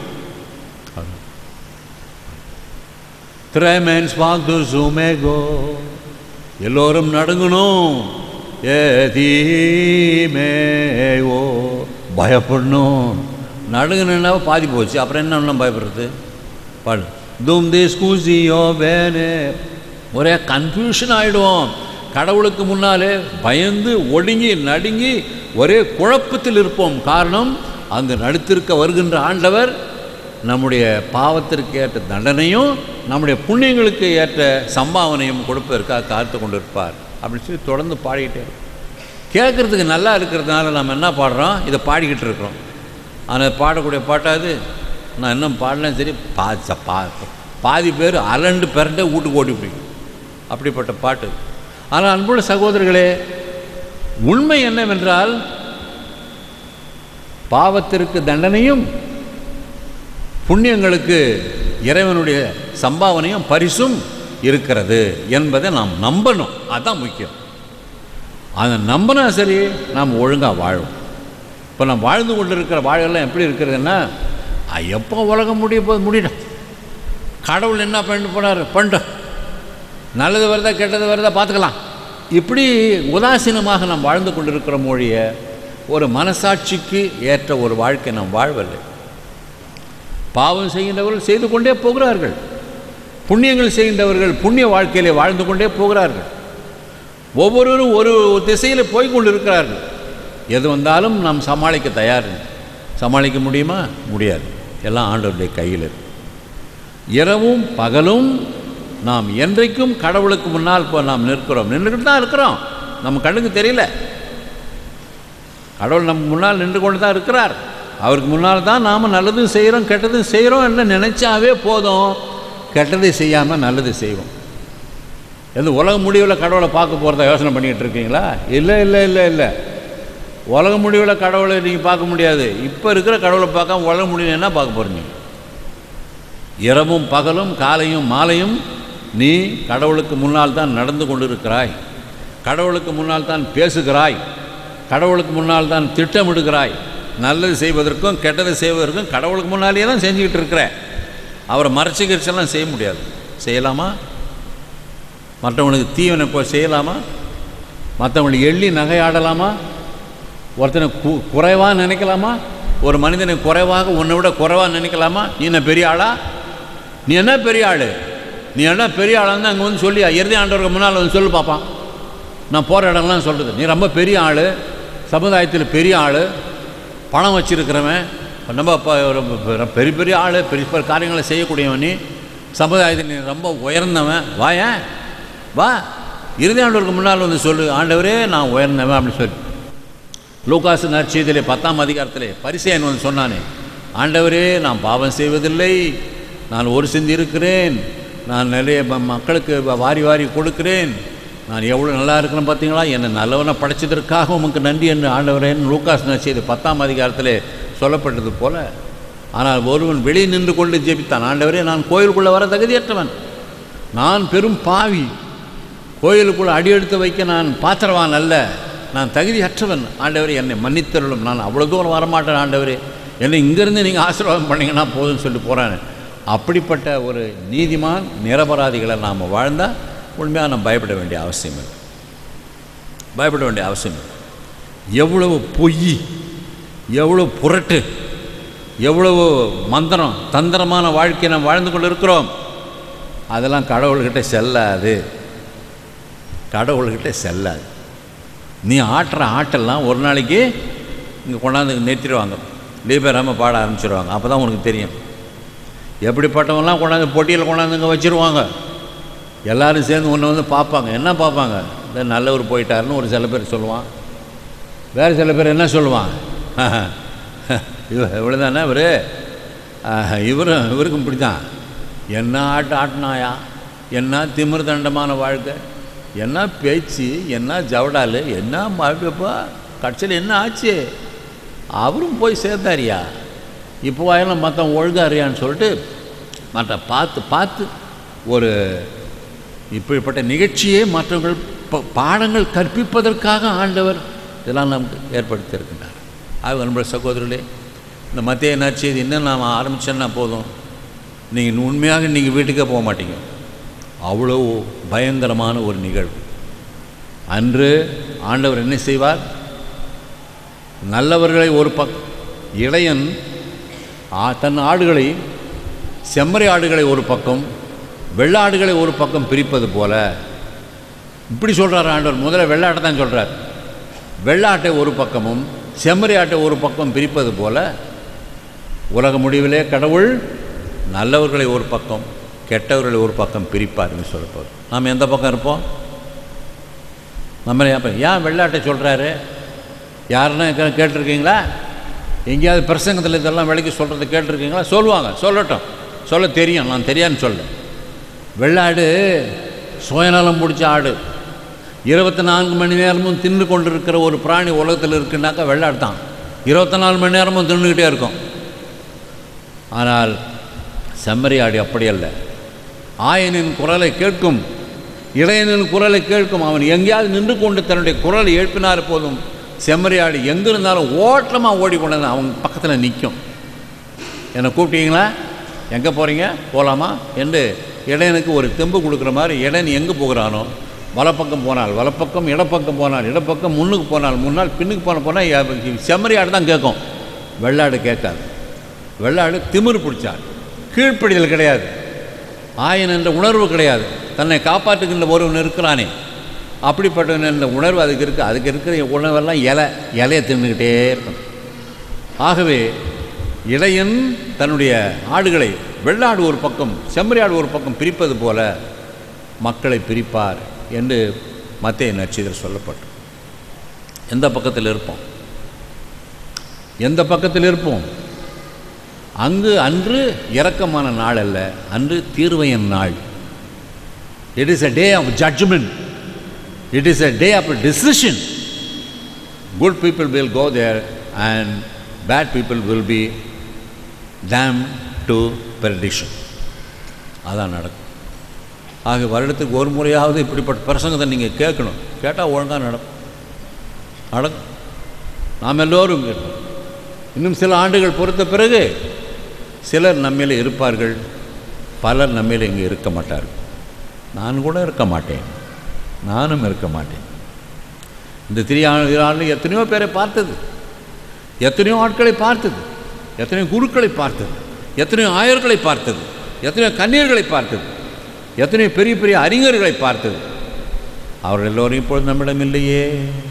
த்ரேமேன் ஸ்வாக்து சுமேகோ எல்லோரும் நடுங்கணும் ஏ தீமேயோ பயப்படணும் நடுங்கணுன்னா பாதி போச்சு அப்புறம் என்ன இன்னும் பயப்படுறது பாடு தூம் தேஸ் கூசியோ வேனே ஒரே கன்ஃபியூஷன் ஆகிடுவோம் கடவுளுக்கு முன்னாலே பயந்து ஒடுங்கி நடுங்கி ஒரே குழப்பத்தில் இருப்போம் காரணம் அங்கு நடுத்திருக்க வருகின்ற ஆண்டவர் நம்முடைய பாவத்திற்கு ஏற்ற தண்டனையும் நம்முடைய புண்ணியங்களுக்கு ஏற்ற சம்பாவனையும் கொடுப்பதற்காக காத்து கொண்டிருப்பார் அப்படின்னு சொல்லி தொடர்ந்து பாடிக்கிட்டே இருக்கோம் கேட்குறதுக்கு நல்லா இருக்கிறதுனால நம்ம என்ன பாடுறோம் இதை பாடிக்கிட்டு இருக்கிறோம் ஆனால் பாடக்கூடிய பாட்டாது நான் இன்னும் பாடினா சரி பா ச- பா பாதி பேர் அலண்டு பிறண்டே வீட்டுக்கு ஓடி பிடிக்கும் அப்படிப்பட்ட பாட்டு ஆனால் அன்புள்ள சகோதரர்களே உண்மை என்னவென்றால் பாவத்திற்கு தண்டனையும் புண்ணியங்களுக்கு இறைவனுடைய சம்பாவனையும் பரிசும் இருக்கிறது என்பதை நாம் நம்பணும் அதுதான் முக்கியம் அதை நம்பினா சரி நாம் ஒழுங்காக வாழும் இப்போ நாம் வாழ்ந்து கொண்டு இருக்கிற வாழெல்லாம் எப்படி இருக்கிறதுன்னா அ, எப்போ உலகம் முடிய போது முடியட்டும் கடவுள் என்ன பண்ணிட்டு போனார் பண்ணிட்டோம் நல்லது வருதா கெட்டது வருதா பார்த்துக்கலாம் இப்படி உதாசீனமாக நாம் வாழ்ந்து கொண்டிருக்கிற மொழிய ஒரு மனசாட்சிக்கு ஏற்ற ஒரு வாழ்க்கை நாம் வாழ்வதில்லை பாவம் செய்கின்றவர்கள் செய்து கொண்டே போகிறார்கள் புண்ணியங்கள் செய்கின்றவர்கள் புண்ணிய வாழ்க்கையிலே வாழ்ந்து கொண்டே போகிறார்கள் ஒவ்வொருவரும் ஒரு திசையில் போய் கொண்டிருக்கிறார்கள் எது வந்தாலும் நாம் சமாளிக்க தயார் சமாளிக்க முடியுமா முடியாது எல்லாம் ஆண்டவருடைய கையில் இருக்கு இரவும் பகலும் நாம் என்றைக்கும் கடவுளுக்கு முன்னால் இப்போ நாம் நிற்கிறோம் நின்றுக்கிட்டு தான் இருக்கிறோம் நம்ம கண்ணுக்கு தெரியல கடவுள் நம்ம முன்னால் நின்று கொண்டு தான் இருக்கிறார் அவருக்கு முன்னால் தான் நாம் நல்லதும் செய்கிறோம் கெட்டதும் செய்கிறோம் என்ன நினச்சாவே போதும் கெட்டதை செய்யாமல் நல்லது செய்வோம் எந்த உலக முடிவில் கடவுளை பார்க்க போகிறதா யோசனை பண்ணிக்கிட்டு இருக்கீங்களா இல்லை இல்லை இல்லை இல்லை உலக முடிவில் கடவுளை நீங்கள் பார்க்க முடியாது இப்போ இருக்கிற கடவுளை பார்க்காம உலக முடிவில் என்ன பார்க்க போகிறீங்க இரவும் பகலும் காலையும் மாலையும் நீ கடவுளுக்கு முன்னால் தான் நடந்து கொண்டிருக்கிறாய் கடவுளுக்கு முன்னால் தான் பேசுகிறாய் கடவுளுக்கு முன்னால் தான் திட்டமிடுகிறாய் நல்லது செய்வதற்கும் கெட்டது செய்வதற்கும் கடவுளுக்கு முன்னாலேயே தான் செஞ்சுக்கிட்டு இருக்கிற அவரை மறைச்சு கிரிச்செல்லாம் செய்ய முடியாது செய்யலாமா மற்றவனுக்கு தீவனை போய் செய்யலாமா மற்றவங்களுக்கு எள்ளி நகையாடலாமா ஒருத்தனை கு குறைவாக நினைக்கலாமா ஒரு மனிதனை குறைவாக உன்னை விட குறைவாக நினைக்கலாமா நீ என்ன பெரிய ஆளா நீ என்ன பெரிய ஆள் நீ என்ன பெரிய ஆளான்னு அங்கே வந்து சொல்லி இறுதி ஆண்டவருக்கு முன்னால் வந்து சொல்லு பார்ப்பான் நான் போகிற இடம்லாம் சொல்கிறது நீ ரொம்ப பெரிய ஆள் சமுதாயத்தில் பெரிய ஆள் பணம் வச்சிருக்கிறவன் ரொம்ப ப- ரொம்ப பெ- பெரிய பெரிய ஆள் பெரிய பெரிய காரியங்களை செய்யக்கூடியவன் நீ சமுதாயத்தில் நீ ரொம்ப உயர்ந்தவன் வா ஏன் வா இறுதி ஆண்டவருக்கு முன்னால் வந்து சொல்லு ஆண்டவரே நான் உயர்ந்தவன் அப்படின்னு சொல்லி லூகாசு நற்செய்தியிலே பத்தாம் அதிகாரத்திலே பரிசேயன் வந்து சொன்னானே ஆண்டவரே நான் பாவம் செய்வதில்லை நான் ஒரு சிந்தி இருக்கிறேன் நான் நிறைய ம- மக்களுக்கு வ- வாரி வாரி கொடுக்கிறேன் நான் எவ்வளோ நல்லா இருக்கிறேன் பார்த்தீங்களா என்னை நல்லவனை படைச்சதற்காக உமக்கு நன்றி என்று ஆண்டவரேன் லூகாஸ் நற்செய்தி பத்தாம் அதிகாரத்திலே சொல்லப்பட்டது போல ஆனால் ஒருவன் வெளியே நின்று கொண்டு ஜெபித்தான் ஆண்டவரே நான் கோயிலுக்குள்ளே வர தகுதியற்றவன் நான் பெரும் பாவி கோயிலுக்குள் அடியெடுத்து வைக்க நான் பாத்திரவான் அல்ல நான் தகுதியற்றவன் ஆண்டவரே என்னை மன்னித்தருளும் நான் அவ்வளோ தூரம் வரமாட்டேன் ஆண்டவரே என்னை இங்கேருந்து நீங்கள் ஆசீர்வாதம் பண்ணீங்கன்னா போதும்னு சொல்லி போகிறானே அப்படிப்பட்ட ஒரு நீதிமான் நிரபராதிகளை நாம் வாழ்ந்தால் உண்மையாக நம்ம பயப்பட வேண்டிய அவசியம் இல்லை பயப்பட வேண்டிய அவசியம் இல்லை எவ்வளவு பொய் எவ்வளோ புரட்டு எவ்வளவு மந்திரம் தந்திரமான வாழ்க்கையை நாம் வாழ்ந்து கொண்டு இருக்கிறோம் அதெல்லாம் கடவுள்கிட்ட செல்லாது கடவுள்கிட்ட செல்லாது நீ ஆட்டுற ஆட்டெல்லாம் ஒரு நாளைக்கு இங்கே கொண்டாந்து நிறுத்திடுவாங்க லீபராமல் பாட ஆரம்பிச்சிடுவாங்க அப்போ தான் உனக்கு தெரியும் எப்படிப்பட்டவங்களாம் கொண்டாந்து பொட்டியில் கொண்டாந்து இங்கே வச்சுருவாங்க எல்லாரும் சேர்ந்து ஒன்று வந்து பார்ப்பாங்க என்ன பார்ப்பாங்க இந்த நல்லவர் போயிட்டாருன்னு ஒரு சில பேர் சொல்லுவான் வேறு சில பேர் என்ன சொல்லுவான் இவ இவ்வளோ தானே இவர் இவரும் இவருக்கும் இப்படி தான் என்ன ஆட்டு ஆட்டினாயா என்ன திமிர் தண்டமான வாழ்க்கை என்ன பேச்சு என்ன ஜவடால் என்ன மாட்டப்பா கடைசியில் என்ன ஆச்சு அவரும் போய் சேர்ந்தாரியா இப்போ வாயெல்லாம் மற்றவன் ஒழுங்காரியான்னு சொல்லிட்டு மற்ற பார்த்து பார்த்து ஒரு இப்படிப்பட்ட நிகழ்ச்சியே மற்றவர்கள் ப- பாடங்கள் கற்பிப்பதற்காக ஆண்டவர் இதெல்லாம் நமக்கு ஏற்படுத்தியிருக்கின்றார் ஆக நம்முடைய சகோதரர்களே இந்த மத்திய நற்செய்தி இன்னும் நாம் ஆரம்பிச்சோன்னா போதும் நீங்கள் உண்மையாக நீங்கள் வீட்டுக்கே போக மாட்டீங்க அவ்வளோ பயங்கரமான ஒரு நிகழ்வு அன்று ஆண்டவர் என்ன செய்வார் நல்லவர்களை ஒரு பக் இளையன் ஆ- தன் ஆடுகளை செம்மறி ஆடுகளை ஒரு பக்கம் வெள்ளாடுகளை ஒரு பக்கம் பிரிப்பது போல இப்படி சொல்கிறார் ஆண்டவர் முதல்ல வெள்ளாட்டை தான் சொல்கிறார் வெள்ளாட்டை ஒரு பக்கமும் செம்மறி ஆட்டை ஒரு பக்கம் பிரிப்பது போல உலக முடிவிலே கடவுள் நல்லவர்களை ஒரு பக்கம் கெட்டவர்களை ஒரு பக்கம் பிரிப்பார்னு சொல்லப்போகுது நாம் எந்த பக்கம் இருப்போம் நம்ம ஏன் ஏன் வெள்ளாட்டை சொல்கிறாரு யாருன்னா கே- கேட்டிருக்கீங்களா எங்கேயாவது பிரசங்கத்தில் இதெல்லாம் விலைக்கு சொல்கிறது கேட்டிருக்கீங்களா சொல்லுவாங்க சொல்லட்டும் சொல்ல தெரியும் நான் தெரியாதுன்னு சொல்ல வெள்ளாடு சுயநலம் பிடிச்ச ஆடு இருபத்தி நான்கு மணி நேரமும் தின்னு கொண்டு இருக்கிற ஒரு பிராணி உலகத்தில் இருக்குன்னாக்கா வெள்ளாடு தான் இருபத்தி நாலு மணி நேரமும் தின்னுக்கிட்டே இருக்கும் ஆனால் செம்மறியாடு அப்படி அல்ல ஆயனின் குரலை கேட்கும் இளையனின் குரலை கேட்கும் அவன் எங்கேயாவது நின்று கொண்டு தன்னுடைய குரலை எழுப்பினார் போதும் செம்மறியாடு எங்கே இருந்தாலும் ஓட்டமாக ஓடிக்கொண்டு அவன் பக்கத்தில் நிற்கும் என்னை கூப்பிட்டீங்களா எங்கே போகிறீங்க போகலாமா என்று இடையனுக்கு ஒரு தெம்பு கொடுக்குற மாதிரி இடையன் எங்கே போகிறானோ வலப்பக்கம் போனால் வலப்பக்கம் இடப்பக்கம் போனால் இடப்பக்கம் முன்னுக்கு போனால் முன்னால் பின்னுக்கு போன போனால் செம்மறியாடு தான் கேட்கும் வெள்ளாடு கேட்காது வெள்ளாடு திமிரு பிடிச்சாடு கீழ்ப்படிதல் கிடையாது ஆயன் என்ற உணர்வு கிடையாது தன்னை காப்பாற்றுகின்ற ஒருவன் இருக்கிறானே அப்படிப்பட்டவன் என்ற உணர்வு அதுக்கு இருக்குது அதுக்கு இருக்கிற உணவெல்லாம் இலை இலையை தின்னுக்கிட்டே இருக்கும் ஆகவே இளையன் தன்னுடைய ஆடுகளை வெள்ளாடு ஒரு பக்கம் செம்மறியாடு ஒரு பக்கம் பிரிப்பது போல மக்களை பிரிப்பார் என்று மத்திய நட்சிதர் சொல்லப்பட்டு எந்த பக்கத்தில் இருப்போம் எந்த பக்கத்தில் இருப்போம் அங்கு அன்று இரக்கமான நாள் அல்ல அன்று தீர்வையின் நாள் it is a day of judgment it is a day of decision good people will go there and bad people will be damned to perdition அதான் நடக்கும் ஆக வருடத்துக்கு ஒரு முறையாவது இப்படிப்பட்ட பிரசங்கத்தை நீங்கள் கேட்கணும் கேட்டால் ஒழுங்காக நடக்கும் நடக்கும் நாம் எல்லோரும் இருப்போம் இன்னும் சில ஆண்டுகள் பொறுத்த பிறகு சிலர் நம்மில் இருப்பார்கள் பலர் நம்மில் இங்கே இருக்க மாட்டார்கள் நான் கூட இருக்க மாட்டேன் நானும் இருக்க மாட்டேன் இந்த திரியாண்டு எத்தனையோ பேரை பார்த்தது எத்தனையோ ஆட்களை பார்த்தது எத்தனையோ குருக்களை பார்த்தது எத்தனையோ ஆயர்களை பார்த்தது எத்தனையோ கண்ணீர்களை பார்த்தது எத்தனையோ பெரிய பெரிய அறிஞர்களை பார்த்தது அவர்கள் எல்லோரும் இப்பொழுது நம்மிடம் இல்லையே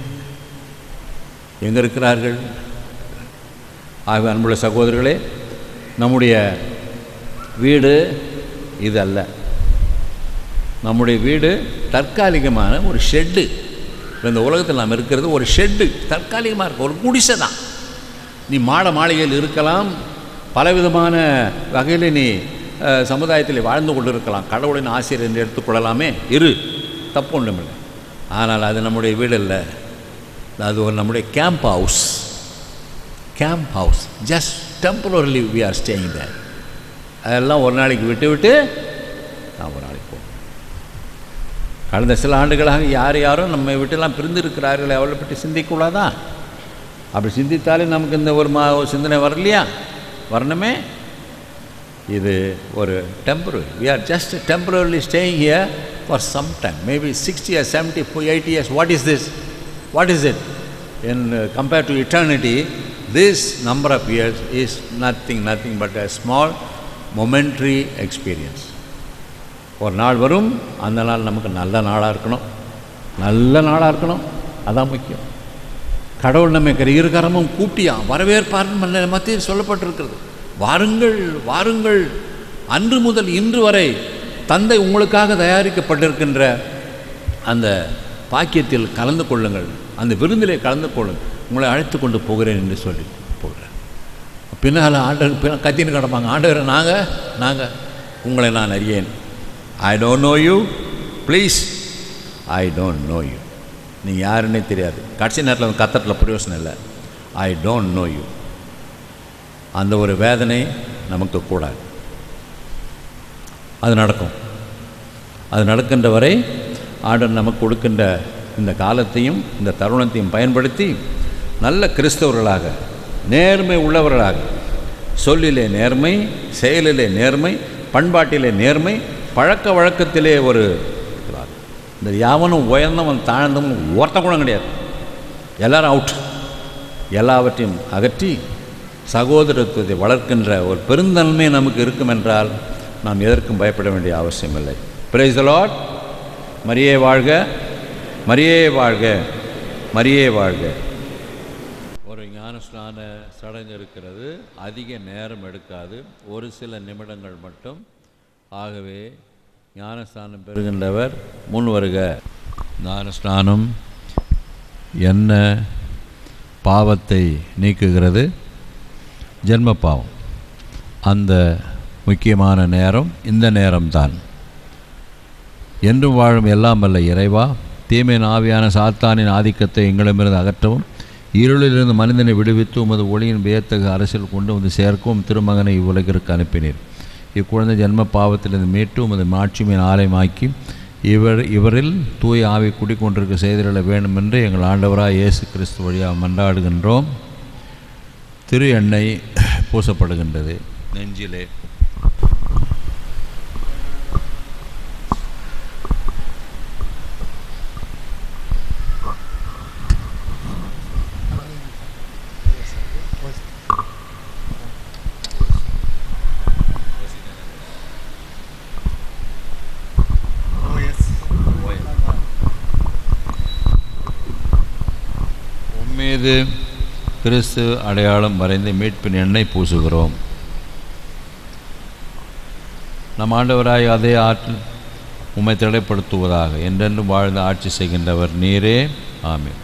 எங்கே இருக்கிறார்கள் ஆகவே அன்புள்ள சகோதரர்களே நம்முடைய வீடு இது அல்ல நம்முடைய வீடு தற்காலிகமான ஒரு ஷெட்டு இந்த உலகத்தில் நாம் இருக்கிறது ஒரு ஷெட்டு தற்காலிகமாக இருக்க ஒரு குடிசை தான் நீ மாட மாளிகையில் இருக்கலாம் பலவிதமான வகையில் நீ அஹ், சமுதாயத்தில் வாழ்ந்து கொண்டு இருக்கலாம் கடவுளின் ஆசிரியர் என்று எடுத்துக்கொள்ளலாமே இரு தப்பு ஒன்றுமில்லை ஆனால் அது நம்முடைய வீடு இல்லை அது ஒரு நம்முடைய camp house camp house just temporarily we are staying there அதெல்லாம் ஒரு நாளைக்கு விட்டு விட்டு நான் ஒரு நாளைக்கு போவோம் கடந்த சில ஆண்டுகளாக யார் யாரும் நம்மை விட்டுலாம் பிரிந்து இருக்கிறார்கள் அவளை பற்றி சிந்திக்கூடாதா அப்படி சிந்தித்தாலே நமக்கு இந்த ஒரு மா ஒரு சிந்தனை வரலையா வரணுமே இது ஒரு temporary we are just temporarily staying here for some time maybe sixty years seventy four eighty years what is this what is it in compare to eternity this number of years is nothing nothing but a small momentary experience ஒரு நாள் வரும் அந்த நாள் நமக்கு நல்ல நாளாக இருக்கணும் நல்ல நாளாக இருக்கணும் அதான் முக்கியம் கடவுள் நம்மை இருகரமும் கூப்பிட்டியா வரவேற்பார்னு மத்தியில் சொல்லப்பட்டிருக்கிறது வாருங்கள் வாருங்கள் அன்று முதல் இன்று வரை தந்தை உங்களுக்காக தயாரிக்கப்பட்டிருக்கின்ற அந்த பாக்கியத்தில் கலந்து கொள்ளுங்கள் அந்த விருந்திலே கலந்து கொள்ளுங்கள் உங்களை அழைத்து கொண்டு போகிறேன் என்று சொல்லி போகிறேன் பின்னால் ஆண்டவர் பின்னால் கத்தின்னு கிடப்பாங்க ஆண்டவர் நாங்கள் நாங்கள் உங்களை நான் அறியேன் I don't know you please I don't know you நீ யாருன்னே தெரியாது கடைசி நேரத்தில் வந்து கத்தத்தில் பிரயோசனம் இல்லை ஐ டோன்ட் நோ யூ அந்த ஒரு வேதனை நமக்கு கூடாது அது நடக்கும் அது நடக்கின்ற வரை ஆண்டவர் நமக்கு கொடுக்கின்ற இந்த காலத்தையும் இந்த தருணத்தையும் பயன்படுத்தி நல்ல கிறிஸ்தவர்களாக நேர்மை உள்ளவர்களாக சொல்லிலே நேர்மை செயலிலே நேர்மை பண்பாட்டிலே நேர்மை பழக்க வழக்கத்திலே ஒரு இந்த யாவனும் உயர்ந்தவன் தாழ்ந்தவன் ஒருத்த கூட கிடையாது எல்லாரும் அவுட் எல்லாவற்றையும் அகற்றி சகோதரத்துவத்தை வளர்க்கின்ற ஒரு பெருந்தன்மை நமக்கு இருக்கும் என்றால் நாம் எதற்கும் பயப்பட வேண்டிய அவசியமில்லை பிரைஸ் த லார்ட் மரியே வாழ்க மரியே வாழ்க மரியே வாழ்க ஒரு ஞான ஞானஸ்நான சடங்கு இருக்கிறது அதிக நேரம் எடுக்காது ஒரு சில நிமிடங்கள் மட்டும் ஆகவே ஞானஸ்நானம் பெறுகின்றவர் முன் வருக ஞானஸ்நானம் என்ன பாவத்தை நீக்குகிறது ஜென்ம பாவம் அந்த முக்கியமான நேரம் இந்த நேரம்தான் என்றும் வாழும் எல்லாம் வல்ல இறைவா தீமையின் ஆவியான சாத்தானின் ஆதிக்கத்தை எங்களிடமிருந்து அகற்றவும் இருளிலிருந்து மனிதனை விடுவித்து உமது ஒளியின் வியத்தகு அரசியல் கொண்டு வந்து சேர்க்கவும் திருமகனை இவ்வுலகிற்கு அனுப்பினீர் இக்குழந்தை ஜென்ம பாவத்திலிருந்து மீட்டு உமது மாட்சிமையின் ஆலயமாக்கி இவர் இவரில் தூய ஆவி குடிக்கொண்டிருக்க செய்திட வேண்டும் என்று எங்கள் ஆண்டவராய் இயேசு கிறிஸ்து வழியாக மன்றாடுகின்றோம் திரு எண்ணெய் பூசப்படுகின்றது நெஞ்சிலே உம்மீது கிறிஸ்து அடையாளம் வரைந்து மீட்பின் எண்ணெய் பூசுகிறோம் நம் ஆண்டவராய் அதே ஆற்றில் உம்மை திடப்படுத்துவதாக என்றென்றும் வாழ்ந்து ஆட்சி செய்கின்றவர் நீரே ஆமென்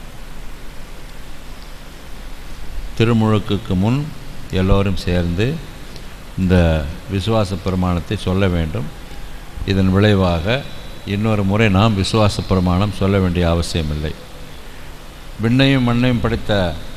திருமுழுக்குக்கு முன் எல்லோரும் சேர்ந்து இந்த விசுவாச பிரமாணத்தை சொல்ல வேண்டும் இதன் விளைவாக இன்னொரு முறை நாம் விசுவாச பிரமாணம் சொல்ல வேண்டிய அவசியமில்லை விண்ணையும் மண்ணையும் படைத்த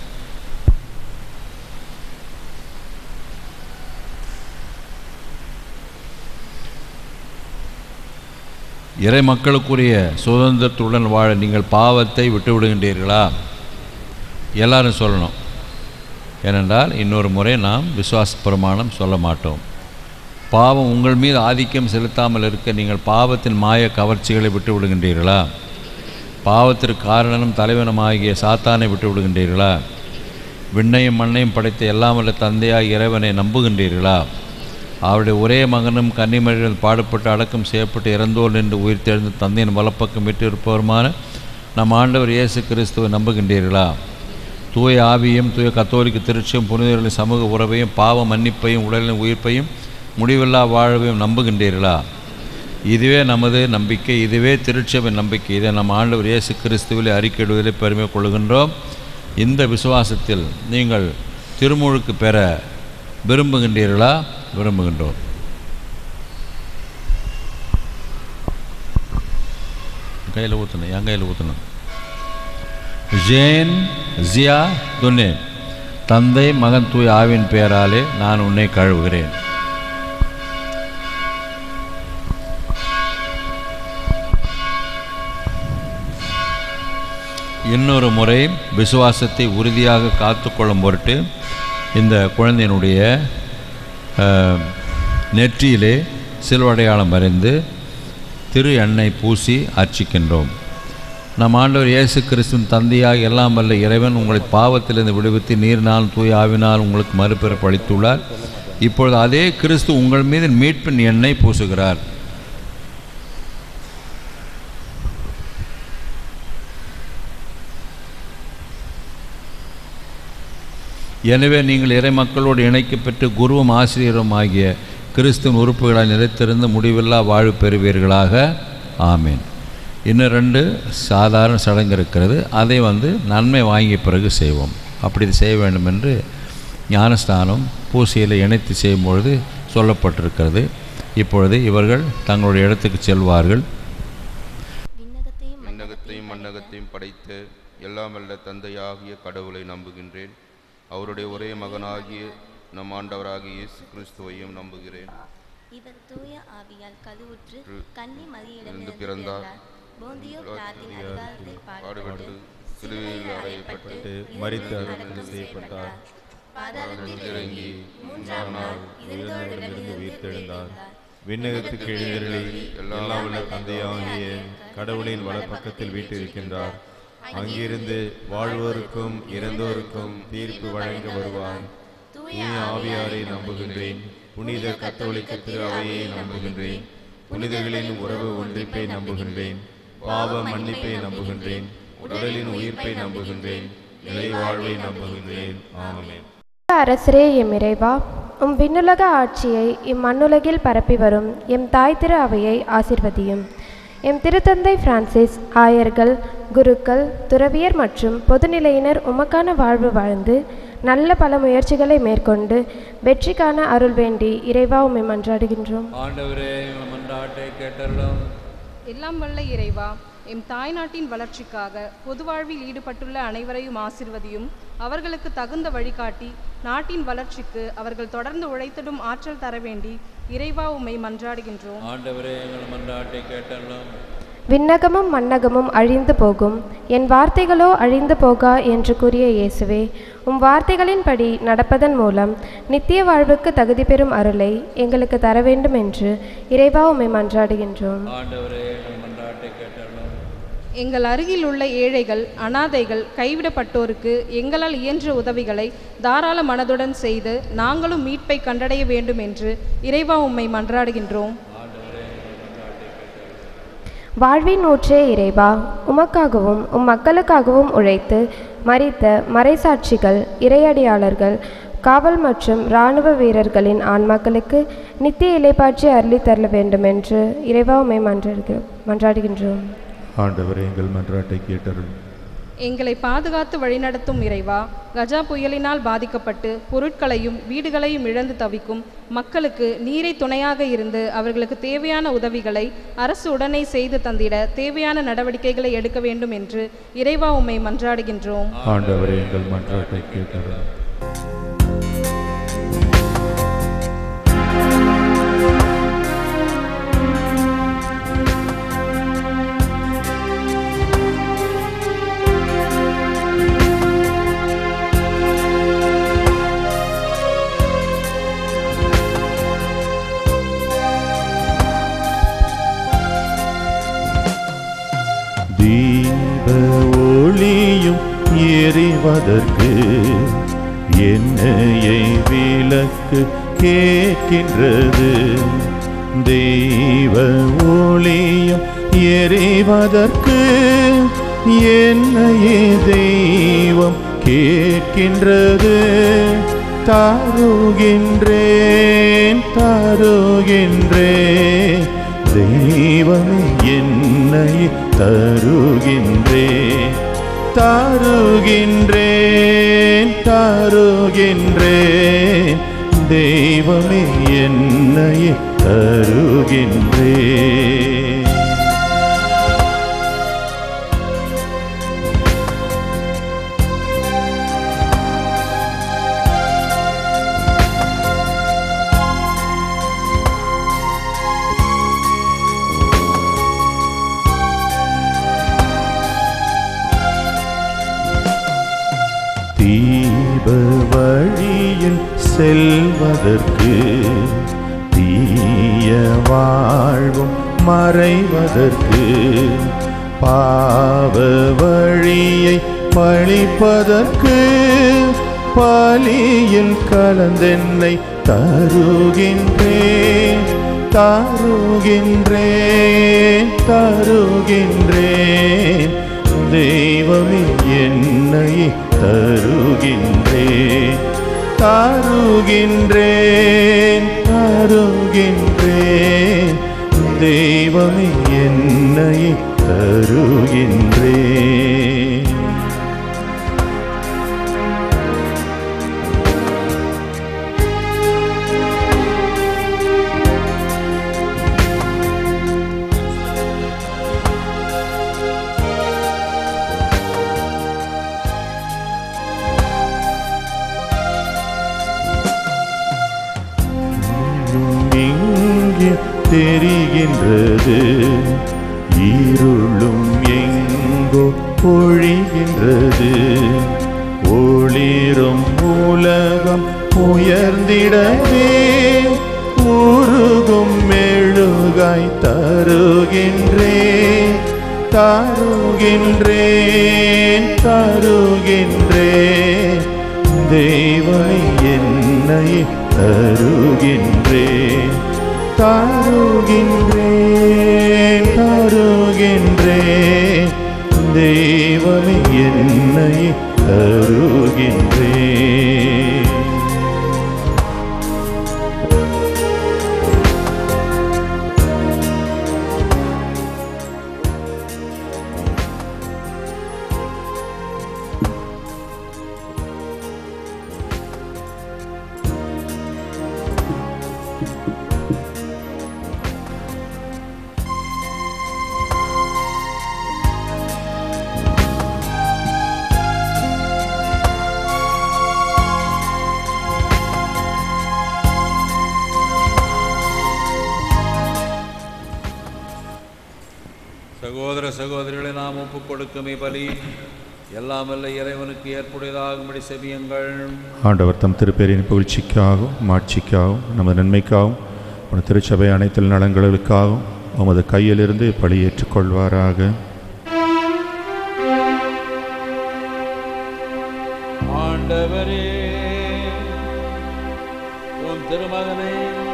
இறை மக்களுக்குரிய சுதந்திரத்துடன் வாழ நீங்கள் பாவத்தை விட்டு விடுகின்றீர்களா எல்லாரும் சொல்லணும் ஏனென்றால் இன்னொரு முறை நாம் விசுவாச பிரமாணம் சொல்ல மாட்டோம் பாவம் உங்கள் மீது ஆதிக்கம் செலுத்தாமல் இருக்க நீங்கள் பாவத்தின் மாய கவர்ச்சிகளை விட்டு விடுகின்றீர்களா பாவத்திற்கு காரணனும் தலைவனுமாகிய சாத்தானை விட்டு விடுகின்றீர்களா விண்ணையும் மண்ணையும் படைத்த எல்லாம் வல்ல தந்தையாய் இறைவனை நம்புகின்றீர்களா அவருடைய ஒரே மகனும் கன்னிமரிகள் பாடுபட்டு அடக்கம் செய்யப்பட்டு இறந்தோர் நின்று உயிர் தெழுந்து தந்தையின் வலப்பக்கம் விட்டிருப்பவருமான நம் ஆண்டவர் இயேசு கிறிஸ்துவை நம்புகின்றீர்களா தூய ஆவியும் தூய கத்தோலிக்க திருச்சியும் புனிதர்களின் சமூக உறவையும் பாவ மன்னிப்பையும் உடலின் உயிர்ப்பையும் முடிவில்லா வாழ்வையும் நம்புகின்றீர்களா இதுவே நமது நம்பிக்கை இதுவே திருச்சபையின் நம்பிக்கை இதை நம் ஆண்டவர் இயேசு கிறிஸ்துவிலே அறிக்கையிடுவதிலே பெருமை கொள்கின்றோம் இந்த விசுவாசத்தில் நீங்கள் திருமுழுக்கு பெற விரும்புகின்றீர்களா விரும்புகின்றோம் கையில் ஊற்றணும் என் கையில் ஊற்றணும் ஜேன் ஜியா துனே தந்தை மகன் தூய் ஆவின் பெயராலே நான் உன்னை கழுவுகிறேன் இன்னொரு முறை விசுவாசத்தை உறுதியாக காத்துக்கொள்ளும் பொருட்டு இந்த குழந்தையினுடைய அஹ், நெற்றியிலே சிலுவடையாளம் வரைந்து திரு எண்ணெய் பூசி அர்ச்சிக்கின்றோம் நம் ஆண்டவர் இயேசு கிறிஸ்துவின் தந்தையாக எல்லாம் வல்ல இறைவன் உங்களை பாவத்திலிருந்து விடுவித்து நீரினால் தூய் ஆவினால் உங்களுக்கு மறுபிறப்பு அளித்துள்ளார் இப்பொழுது அதே கிறிஸ்து உங்கள் மீது மீட்பின் எண்ணெய் பூசுகிறார் எனவே நீங்கள் இறை மக்களோடு இணைக்கப்பெற்று குருவும் ஆசிரியரும் ஆகிய கிறிஸ்துவின் உறுப்புகளால் நிலைத்திருந்து முடிவில்லா வாழ்வு பெறுவீர்களாக ஆமீன் இன்னும் ரெண்டு சாதாரண சடங்கு இருக்கிறது அதை வந்து நன்மை வாங்கிய பிறகு செய்வோம் அப்படி இது செய்ய வேண்டும் என்று ஞானஸ்தானம் பூசையில் இணைத்து செய்யும் பொழுது சொல்லப்பட்டிருக்கிறது இப்பொழுது இவர்கள் தங்களுடைய இடத்துக்கு செல்வார்கள் விண்ணகத்தையும் மண்ணகத்தையும் படைத்த எல்லாம் வல்ல தந்தையாகிய கடவுளை நம்புகின்றேன் அவருடைய ஒரே மகனாகிய நம் ஆண்டவராகிய இயேசு கிறிஸ்துவையும் நம்புகிறேன் இவர் தூய ஆவியால் கழுவுற்று இரு- கன்னி இருந்து மரியிடமிருந்து பிறந்தார். பிறந்தார் போந்தியோ பிளாத்தின் அதிகாரத்தில் பாடுபட்டு பாடுபட்டு சிலுவையில் அறையப்பட்டு மரித்து இறந்து அடக்கம் அடக்கம் செய்யப்பட்டார். பாதாளத்தில் இறங்கி மூன்றாம் நாள் இருந்து உயிர்த்தெழுந்தார் விண்ணகத்துக்கு எழுந்தருளி எல்லாம் உள்ள தந்தையாகிய கடவுளின் வலப்பக்கத்தில் வீட்டிருக்கின்றார் அங்கிருந்து வாழ்வோருக்கும் இறந்தோருக்கும் தீர்ப்பு வழங்க வருவார் தூய ஆவியாரை நம்புகின்றேன் புனித கத்தோலிக்க திரு அவையை நம்புகின்றேன் புனிதர்களின் உறவு ஒன்றிப்பை நம்புகின்றேன் பாவ மன்னிப்பை நம்புகின்றேன் உடலின் உயிர்ப்பை நம்புகின்றேன் நிலை வாழ்வை நம்புகின்றேன் ஆமென் அரசரே எம் இறைவா உம் விண்ணுலக ஆட்சியை இம்மண்ணுலகில் பரப்பி வரும் எம் தாய் திரு அவையை ஆசிர்வதியும் எம் திருத்தந்தை பிரான்சிஸ் ஆயர்கள் குருக்கள் துறவியர் மற்றும் பொதுநிலையினர் உமக்கான வாழ்வு வாழ்ந்து நல்ல பல முயற்சிகளை மேற்கொண்டு வெற்றி காண அருள் வேண்டி இறைவா உம்மை மன்றாடுகின்றோம் ஆண்டவரே எங்கள் மன்றாட்டை கேட்டருளும் எல்லாம் வல்ல இறைவா எம் தாய்நாட்டின் வளர்ச்சிக்காக பொது வாழ்வில் ஈடுபட்டுள்ள அனைவரையும் ஆசிர்வதியும் அவர்களுக்கு தகுந்த வழிகாட்டி நாட்டின் வளர்ச்சிக்கு அவர்கள் தொடர்ந்து உழைத்திடும் ஆற்றல் தர வேண்டி இறைவா உம்மை மன்றாடுகின்றோம் ஆண்டவரே எங்கள் மன்றாட்டை கேட்டருளும் விண்ணகமும் மண்ணகமும் அழிந்து போகும் என் வார்த்தைகளோ அழிந்து போகா என்று கூறிய இயேசுவே உம் வார்த்தைகளின்படி நடப்பதன் மூலம் நித்திய வாழ்வுக்கு தகுதி பெறும் அருளை எங்களுக்கு தர வேண்டும் என்று இறைவா உம்மை மன்றாடுகின்றோம் ஆண்டவரே எங்கள் மன்றாட்டை கேட்டருளும் எங்கள் அருகில் உள்ள ஏழைகள் அனாதைகள் கைவிடப்பட்டோருக்கு எங்களால் இயன்ற உதவிகளை தாராள மனதுடன் செய்து நாங்களும் மீட்பை கண்டடைய வேண்டும் என்று இறைவா உம்மை மன்றாடுகின்றோம் வாழ்வின் ஊற்றே இறைவா உமக்காகவும் உம் மக்களுக்காகவும் உழைத்து மரித்த மறைசாட்சிகள் இறையடியாளர்கள் காவல் மற்றும் இராணுவ வீரர்களின் ஆன்மாக்களுக்கு நித்திய இலைப்பாற்றி அருளி தரல வேண்டும் என்று இறைவா உம்மை மன்றாடுகிறோம் மன்றாடுகின்றோம் ஆண்டவர் எங்கள் மன்றாட்டை கேட்டருள் எங்களை பாதுகாத்து வழிநடத்தும் இறைவா கஜா புயலினால் பாதிக்கப்பட்டு பொருட்களையும் வீடுகளையும் இழந்து தவிக்கும் மக்களுக்கு நீரை துணையாக இருந்து அவர்களுக்கு தேவையான உதவிகளை அரசு உடனே செய்து தந்திட தேவையான நடவடிக்கைகளை எடுக்க வேண்டும் என்று இறைவா உம்மை மன்றாடுகின்றோம் ஆண்டவர் எங்கள் மன்றாட்டை கேட்டருள் தீப ஒளியும் எரிவதற்கு என்னையை விளக்கு கேட்கின்றது தெய்வ ஒளியும் எரிவதற்கு என்னையே தெய்வம் கேட்கின்றது தாருகின்றேன் தாருகின்றேன் தெய்வமே என்னை தருகின்றேன் தாருகின்றேன் தாருகின்றேன் தெய்வமே என்னை தருகின்றேன் தீப வழியில் செல்வதற்கு தீய வாழ்வும் மறைவதற்கு பாவ வழியை பழிப்பதற்கு பலியில் கலந்தென்னை தருகின்றேன் தருகின்றேன் தருகின்றேன் தெய்வமே என்னை தருகின்றேன் தருகின்றேன் தருகின்றேன் தெய்வமே என்னை தருகின்றேன் இங்கே தெரிகின்றது இருளும் எங்கோ பொழிகின்றது ஒளிரும் உலகம் உயர்ந்திடவே உருகும் மெழுகாய் தருகின்றேன் தருகின்றேன் தருகின்றேன் தெய்வமே என்னை தருகின்றேன் தருகின்றேன் தருகின்றேன் தெய்வமே என்னை தருகின்றேன் சகோதர சகோதரிகளை நாம் ஒப்புக் கொடுக்குமே பலி எல்லாம் வல்ல இறைவனுக்கு ஏற்புடையதாகும்படி செவியுங்கள் ஆண்டவர் தம் திருப்பேரின் புகழ்ச்சிக்காகவும் மாட்சிக்காகவும் நமது நன்மைக்காகவும் உன் திருச்சபை அனைத்து நலன்களுக்காகவும் உமது கையிலிருந்து பழி ஏற்றுக்கொள்வாராக ஆண்டவரே உன் திருமகனை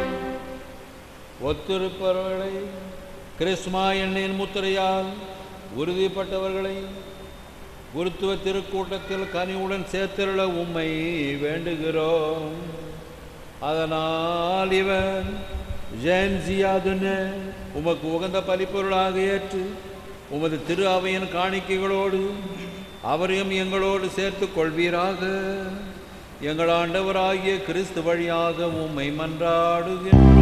ஒத்திருப்பவர்களை கிறிஸ்மா எண்ணெயின் முத்திரையால் உறுதிப்பட்டவர்களை குருத்துவ திருக்கூட்டத்தில் கனிவுடன் சேர்த்திருள உம்மை வேண்டுகிறோம் அதனால் இவன் ஜெயன்சியாதுன்னு உமக்கு உகந்த பலிப்பொருளாக ஏற்று உமது திரு அவையின் காணிக்கைகளோடு அவரையும் எங்களோடு சேர்த்து கொள்வீராக எங்கள் ஆண்டவராகிய கிறிஸ்து வழியாக உம்மை மன்றாடுகின்றோம்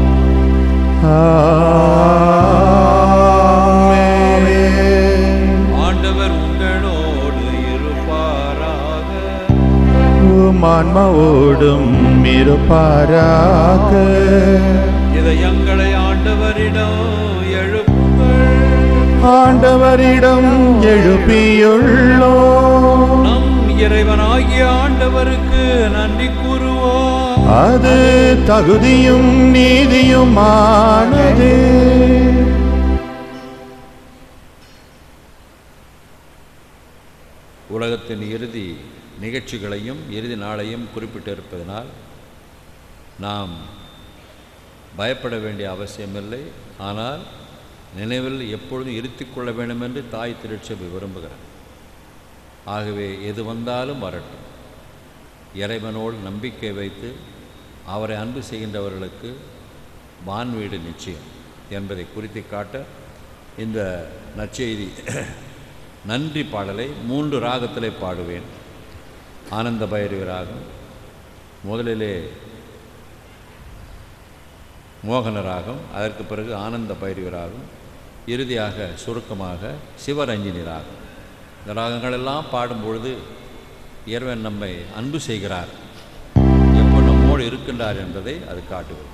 ஆண்டவர் உங்களோடு இருப்பாராக ஆன்மாவோடும் இருப்பாராக இதை எங்களை ஆண்டவரிடம் எழுப்புங்கள் ஆண்டவரிடம் எழுப்பியுள்ளோ நம் இறைவனாகிய ஆண்டவருக்கு நன்றி கூறுவோம் அது தகுதியும் நீதியுமானது உலகத்தின் இறுதி நிகழ்ச்சிகளையும் இறுதி நாளையும் குறிப்பிட்டிருப்பதனால் நாம் பயப்பட வேண்டிய அவசியமில்லை ஆனால் நினைவில் எப்பொழுதும் இருத்திக் கொள்ள வேண்டும் என்று தாய் திருச்சபை விரும்புகிறார் ஆகவே எது வந்தாலும் வரட்டும் இறைவனோடு நம்பிக்கை வைத்து அவரை அன்பு செய்கின்றவர்களுக்கு வான்வீடு நிச்சயம் என்பதை குறித்து காட்ட இந்த நற்செய்தி நன்றி பாடலை மூன்று ராகத்திலே பாடுவேன் ஆனந்த பைரவி ராகம் முதலிலே மோகன ராகம் அதற்கு பிறகு ஆனந்த பைரவி ராகம் இறுதியாக சுருக்கமாக சிவரஞ்சினி ராகம் இந்த ராகங்களெல்லாம் பாடும்பொழுது இறைவன் நம்மை அன்பு செய்கிறார் எப்போ நம்மோடு இருக்கின்றார் என்பதை அது காட்டுவது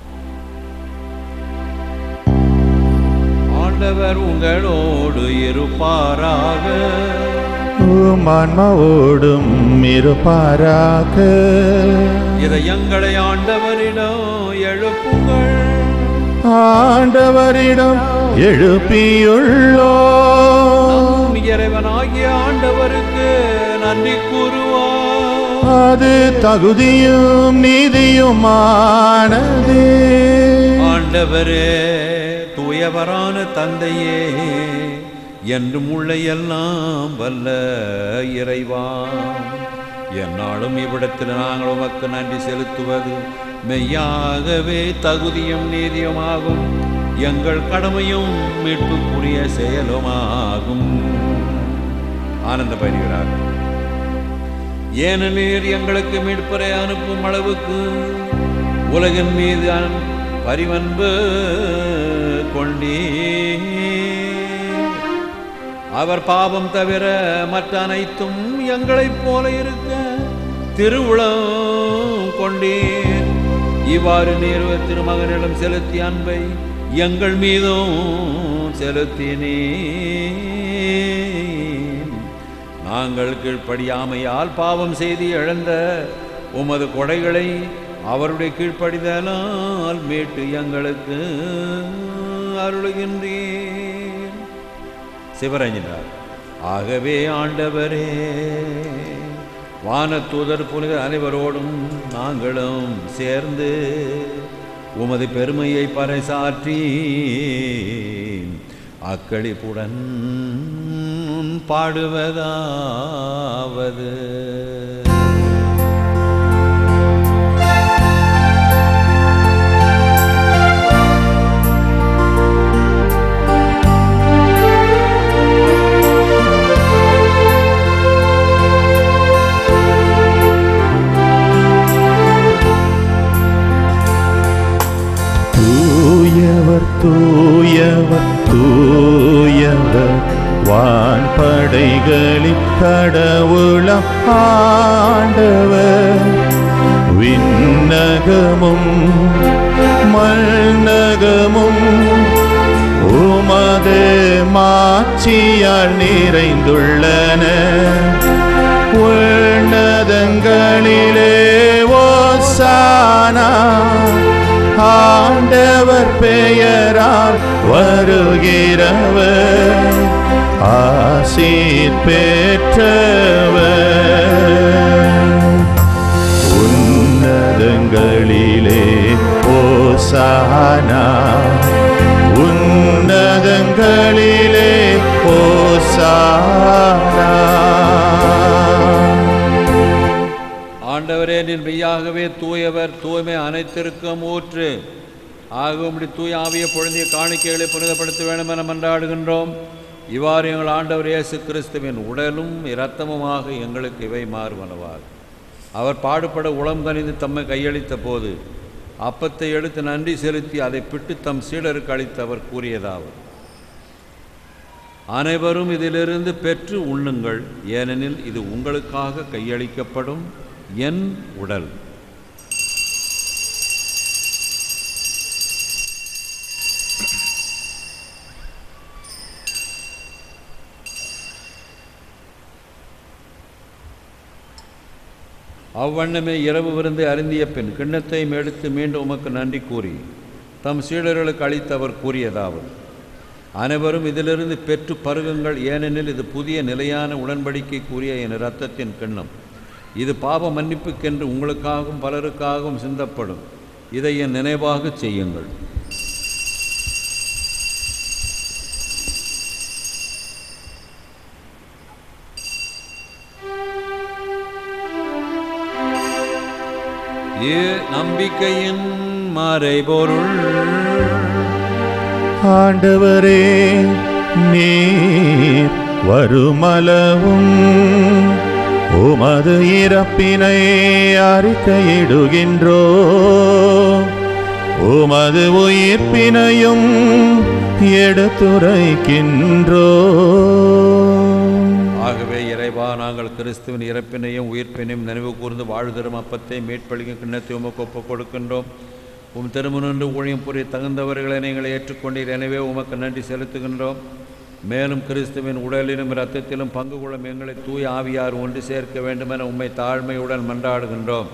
ஆண்டவர் உங்களோடு இருப்பாராக ஆன்மாவோடும் இருப்பாராக இதை எங்களை ஆண்டவரிடம் எழுப்புங்கள் ஆண்டவரிடம் எழுப்பியுள்ளோ நம் இறைவனாகிய ஆண்டவருக்கு நன்றி கூறுவோம் அது தகுதியும் நீதியுமானது ஆண்டவரே தூயவரான தந்தையே என்றும் உள்ள எல்லாம் வல்ல இறைவா என்னாலும் இவ்விடத்தில் நாங்கள் உமக்கு நன்றி செலுத்துவது மெய்யாகவே தகுதியும் நீதியுமாகும் எங்கள் கடமையும் மீட்புக்குரிய செயலுமாகும் ஆனந்த பரிகிறார் ஏனெனில் எங்களுக்கு மீட்பரை அனுப்பும் அளவுக்கு உலகின் மீது அன்- பரிவன்பு கொண்டே அவர் பாவம் தவிர மற்ற அனைத்தும் எங்களைப் போல இருக்க திருவுளம் கொண்டீர் இவ்வாறு நீர் திருமகனிடம் செலுத்திய அன்பை எங்கள் மீதும் செலுத்தினீர் நாங்கள் கீழ்ப்படியாமையால் பாவம் செய்து இழந்த உமது கொடைகளை அவருடைய கீழ்ப்படிதலால் மீட்டு எங்களுக்கு அருளுகின்றீர் சிவரஞ்சனார் ஆகவே ஆண்டவரே வானத்தூதர் புனிதர் அனைவரோடும் நாங்களும் சேர்ந்து உமது பெருமையை பறைசாற்றி அக்களிப்புடன் பாடுவதாவது தூயவர் தூயவர் தூயவர் வான்படைகளின் கடவுளம் ஆண்டவர் விண்ணகமும் மண்ணகமும் உமது மாட்சியால் நிறைந்துள்ளன உன்னதங்களிலே ஓசானா ஆண்டவர் பெயரால் வருகிறவர் ஆசீர் பெற்றவர் உன்னதங்களிலே ஓசானா உன்னதங்களிலே ஓசானா ஆண்டவரே நீர் மெய்யாகவே தூயவர் தூய்மை அனைத்திற்கும் ஊற்று ஆகும்படி தூய ஆவிய பொழுந்திய காணிக்கைகளை புனிதப்படுத்த வேண்டும் என மன்றாடுகின்றோம் இவ்வாறு எங்கள் ஆண்டவர் இயேசு கிறிஸ்துவின் உடலும் இரத்தமுமாக எங்களுக்கு இவை மாறுவனவார் அவர் பாடுபட உளம் கனிந்து தம்மை கையளித்த போது அப்பத்தை எடுத்து நன்றி செலுத்தி அதை பிட்டு தம் சீடருக்கு அளித்து அவர் கூறியதாவது அனைவரும் இதிலிருந்து பெற்று உண்ணுங்கள் ஏனெனில் இது உங்களுக்காக கையளிக்கப்படும் என் உடல் அவ்வண்ணமே இரவு விருந்து அருந்திய பின் கிண்ணத்தையும் எடுத்து மீண்டும் உமக்கு நன்றி கூறி தம் சீடர்களுக்கு அளித்து அவர் கூறியதாவது அனைவரும் இதிலிருந்து பெற்று பருகுங்கள் ஏனெனில் இது புதிய நிலையான உடன்படிக்கை கூறிய என் இரத்தத்தின் கிண்ணம் இது பாவ மன்னிப்புக்கென்று உங்களுக்காகவும் பலருக்காகவும் சிந்தப்படும் இதை என் நினைவாக செய்யுங்கள் ஏ நம்பிக்கையின் மறைபொருள் ஆண்டவரே நீர் வருமளவும் உமது இறப்பினை அறிக்கையிடுகின்றோ உமது உயிர்ப்பினையும் எடுத்துரைக்கின்றோ ஆகவே இறைவா நாங்கள் கிறிஸ்துவின் இறப்பினையும் உயிர்ப்பினையும் நினைவு கூர்ந்து வாழ்தரும் அப்பத்தை மீட்பளிக்கும் கிண்ணத்தை உமக்கு ஒப்புக் கொடுக்கின்றோம் உம் திருமணன்று ஊழியம் புரிய தகுந்தவர்களை நீங்கள் ஏற்றுக்கொண்டீர் எனவே உமக்கு நன்றி செலுத்துகின்றோம் மேலும் கிறிஸ்துவின் உடலிலும் இரத்தத்திலும் பங்கு கொள்ளும் எங்களை தூய ஆவியார் ஒன்று சேர்க்க வேண்டுமென உம்மை தாழ்மையுடன் மன்றாடுகின்றோம்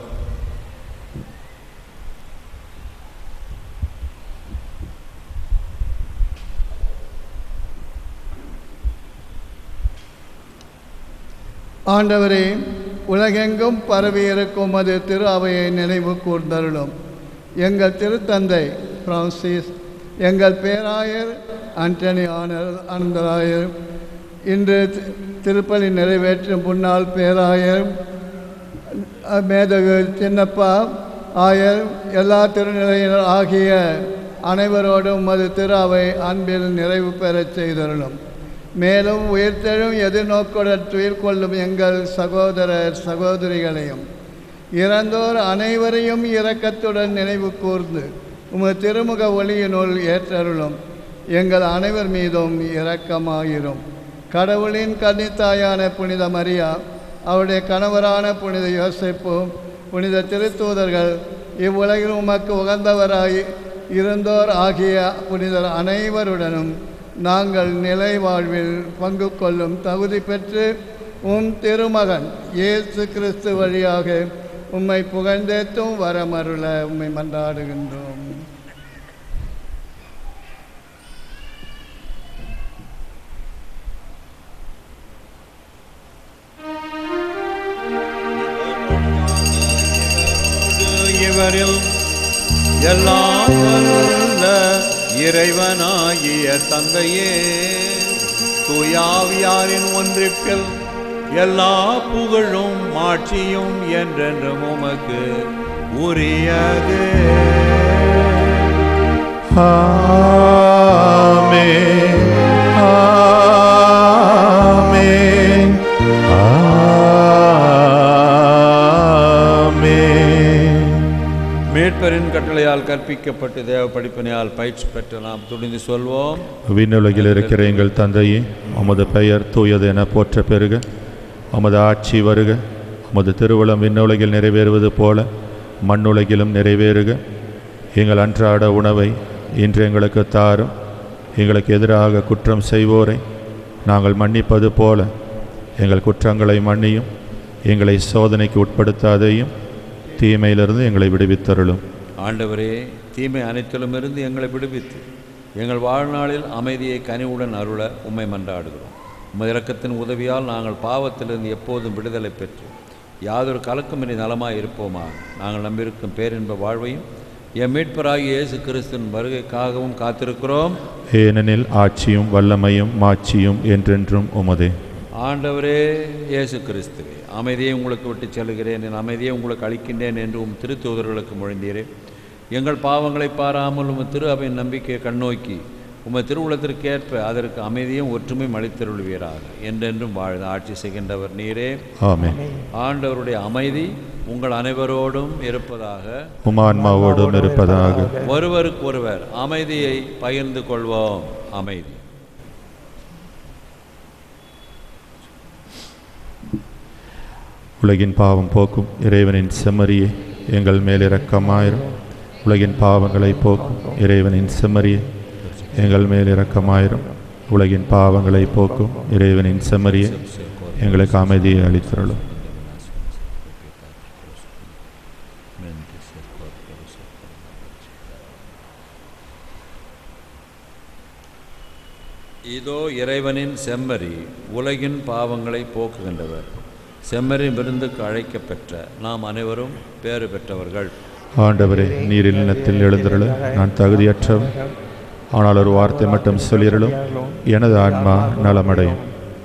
ஆண்டவரே உலகெங்கும் பரவியிருக்கும் அது திரு அவையை நினைவு கூர்ந்தருளும் எங்கள் திருத்தந்தை பிரான்சிஸ் எங்கள் பேராயர் ஆண்டனி ஆனர் ஆனந்தராயர் இன்று தி- திருப்பலி நிறைவேற்றும் முன்னாள் பேராயர் அஹ், மேதகு சின்னப்பா ஆயர் எல்லா திருநிலையினர் ஆகிய அனைவரோடும் மது திரு அவை அன்பில் நிறைவு பெறச் செய்தருளும் மேலும் உயிர்த்தெழும் எதிர்நோக்குடன் துயிர் கொள்ளும் எங்கள் சகோதரர் சகோதரிகளையும் இறந்தோர் அனைவரையும் இரக்கத்துடன் நினைவு கூர்ந்து உமது திருமுக ஒளியினுள் ஏற்றருளும் எங்கள் அனைவர் மீதும் இரக்கமாயிரும் கடவுளின் கன்னித்தாயான புனித மரியா அவருடைய கணவரான புனித யோசிப்பு புனித திருத்தூதர்கள் இவ்வுலகில் உமக்கு உகந்தவராய் இருந்தோர் ஆகிய புனிதர் அனைவருடனும் நாங்கள் நிலை வாழ்வில் பங்கு கொள்ளும் தகுதி பெற்று உம் திருமகன் இயேசு கிறிஸ்து வழியாக உம்மை புகழ்ந்தேத்தும் வரமருள உம்மை மன்றாடுகின்றோம் இவரில் எல்லாம் வல்ல இறைவனாகிய தந்தையே தூயாவியாரின் ஒன்றிப்பில் எல்லா புகழும் மாட்சியும் என்றென்றும் உமக்கு உரியது ஆமென் ஆமென் ஆமென் மேட்பரின் கட்டளையால் கற்பிக்கப்பட்டு தேவ படிப்பினையால் பயிற்சி பெற்று நாம் துணிந்து சொல்வோம் விண்ணுலகில் இருக்கிற எங்கள் தந்தையே உமது பெயர் தூயது என போற்ற பெறுக உமது ஆட்சி வருக உமது திருவுளம் விண்ணுலகில் நிறைவேறுவது போல மண்ணுலகிலும் நிறைவேறுக எங்கள் அன்றாட உணவை இன்று எங்களுக்கு தாரும் எங்களுக்கு எதிராக குற்றம் செய்வோரை நாங்கள் மன்னிப்பது போல எங்கள் குற்றங்களை மன்னியும் எங்களை சோதனைக்கு உட்படுத்தாதையும் தீமையிலிருந்து எங்களை விடுவித்தருளும் ஆண்டவரே தீமை அனைத்திலும் இருந்து எங்களை விடுவித்து எங்கள் வாழ்நாளில் அமைதியை கனிவுடன் அருள உம்மை மன்றாடுகிறோம் உமது இரக்கத்தின் உதவியால் நாங்கள் பாவத்திலிருந்து எப்போதும் விடுதலை பெற்று யாதொரு கலக்கமின்றி நலமாய் இருப்போமா நாங்கள் நம்பியிருக்கும் பேரின்ப வாழ்வையும் எம் மீட்பராகிய இயேசு கிறிஸ்துவின் வருகைக்காகவும் காத்திருக்கிறோம் ஏனெனில் ஆட்சியும் வல்லமையும் மாட்சியும் என்றென்றும் உமதே ஆண்டவரே இயேசு கிறிஸ்துவே அமைதியை உங்களுக்கு விட்டு செல்கிறேன் என் அமைதியை உங்களுக்கு அளிக்கின்றேன் என்று உம் திருத்தூதர்களுக்கு மொழிந்தீரே எங்கள் பாவங்களை பாராமல் உம் திரு அவையின் நம்பிக்கையை கண்ணோக்கி உமது திருவுளத்திற்கு ஏற்ப அதற்கு அமைதியும் ஒற்றுமையும் அளித்தருள்வீராக என்றென்றும் வாழ்ந்து ஆட்சி செய்கின்றவர் நீரே ஆமென் ஆண்டவருடைய அமைதி உங்கள் அனைவரோடும் இருப்பதாக உமான்மாவோடும் இருப்பதாக ஒருவருக்கு ஒருவர் அமைதியை பகிர்ந்து கொள்வோம் அமைதி உலகின் பாவம் போக்கும் இறைவனின் செம்மறியே எங்கள் மேலிரக்கமாயிரும் உலகின் பாவங்களை போக்கும் இறைவனின் செம்மறியே எங்கள் மேலிரக்கமாயிரும் உலகின் பாவங்களை போக்கும் இறைவனின் செம்மறியே எங்களுக்கு அமைதியை அளித்தருளும் இதோ இறைவனின் செம்மறி உலகின் பாவங்களை போக்குகின்றவர் செம்மறி விருந்துக்கு அழைக்கப்பெற்ற நாம் அனைவரும் பேறு பெற்றவர்கள் ஆண்டவரே நீரில் நிலத்தில் எழுந்தருள நான் தகுதியற்றவன் ஆனால் ஒரு வார்த்தை மட்டும் சொல்லிரலும் எனது ஆன்மா நலமடையும்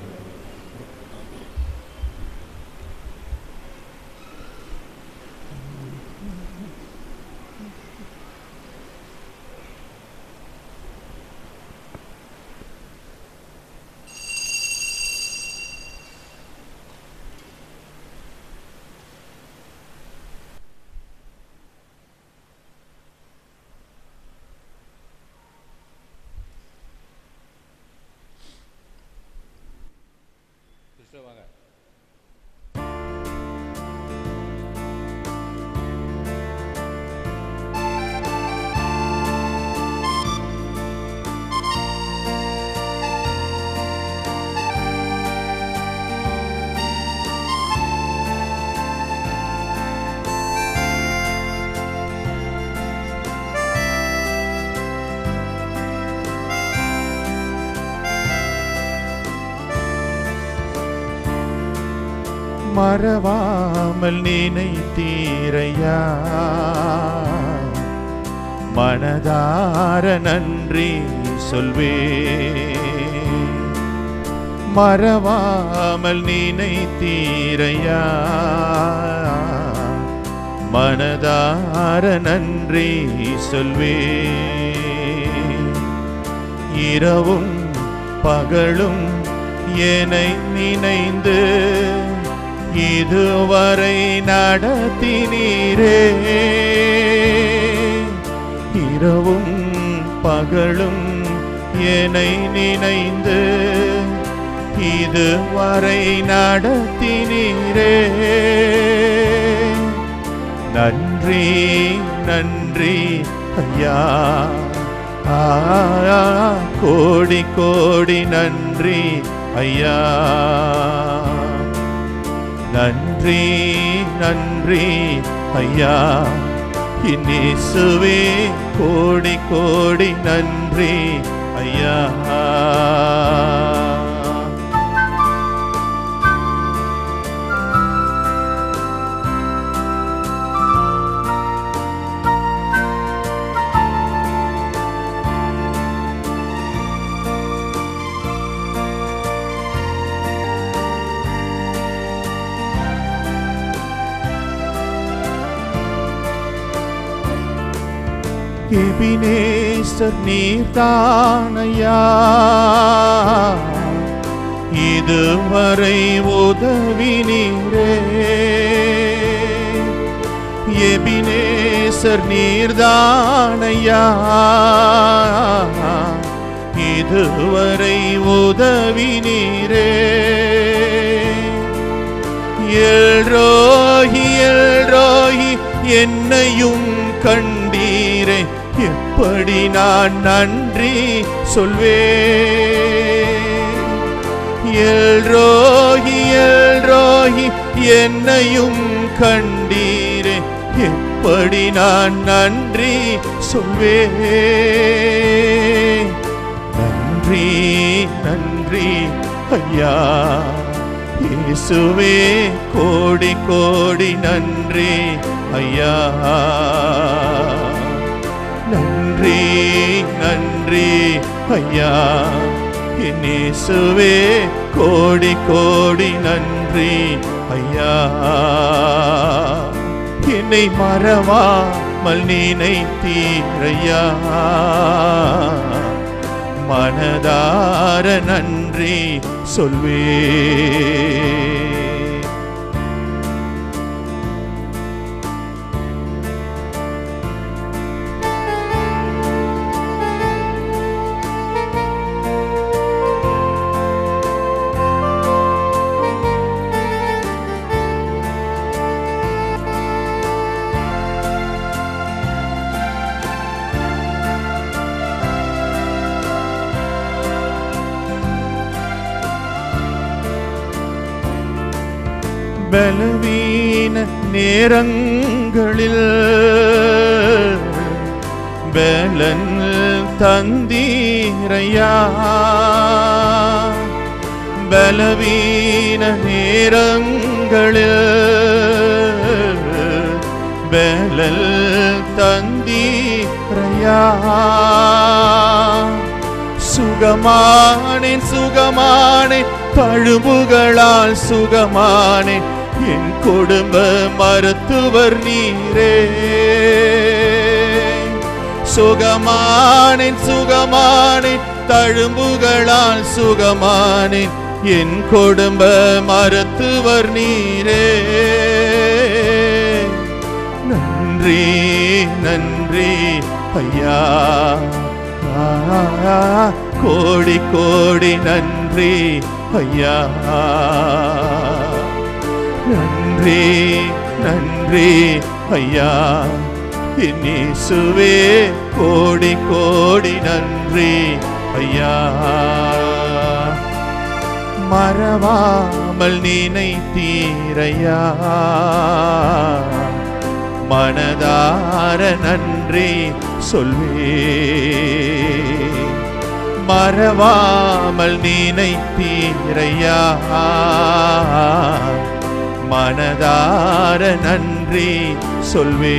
மறவாமல் நினைத்தீரையா மனதார நன்றி சொல்வே மறவாமல் நினைத்தீரையா மனதார நன்றி சொல்வே இரவும் பகலும் என்னை நினைந்து இதுவரை நடத்தினீரே இரவும் பகலும் என்னை நினைந்து இதுவரை நடத்தினீரே நன்றி நன்றி ஐயா ஆ, கோடி கோடி நன்றி ஐயா நன்றி நன்றி ஐயா இயேசுவே கோடி கோடி நன்றி ஐயா எபினேசர் நீர்தானையா இதுவரை உதவி நீரே எபினேசர் நீர்தானையா இதுவரை உதவி நீரே எல்ரோஹி எல்ரோஹி என்னையும் கண்டீரே எப்படி நான் நன்றி சொல்வேன் எல்ரோஹி எல்ரோஹி என்னையும் கண்டீரே எப்படி நான் நன்றி சொல்வேன் நன்றி நன்றி ஐயா இயேசுவே கோடி கோடி நன்றி ஐயா நன்றி நன்றி ஐயா என் இயேசுவே கோடி கோடி நன்றி ஐயா என்னை மறவாமல் நினைத்தீரையா மனதார நன்றி சொல்வே பலவீன நேரங்களில் பலன் தந்தீரையா பலவீன நேரங்களில் பலல் தந்தீரையா சுகமானேன் சுகமானேன் தழும்புகளால் சுகமானேன் என் குடும்ப மருத்துவர் நீரே சுகமானேன் சுகமானேன் தழும்புகளால் சுகமானேன் என் குடும்ப மருத்துவர் நீரே நன்றி நன்றி ஐயா ஆ, கோடி கோடி நன்றி ஐயா நன்றி நன்றி ஐயா என் இயேசுவே கோடி கோடி நன்றி ஐயா மறவாமல் நினைத்தீரையா மனதார நன்றி சொல்வே மறவாமல் நினைத்தீரையா மனதார நன்றி சொல்வே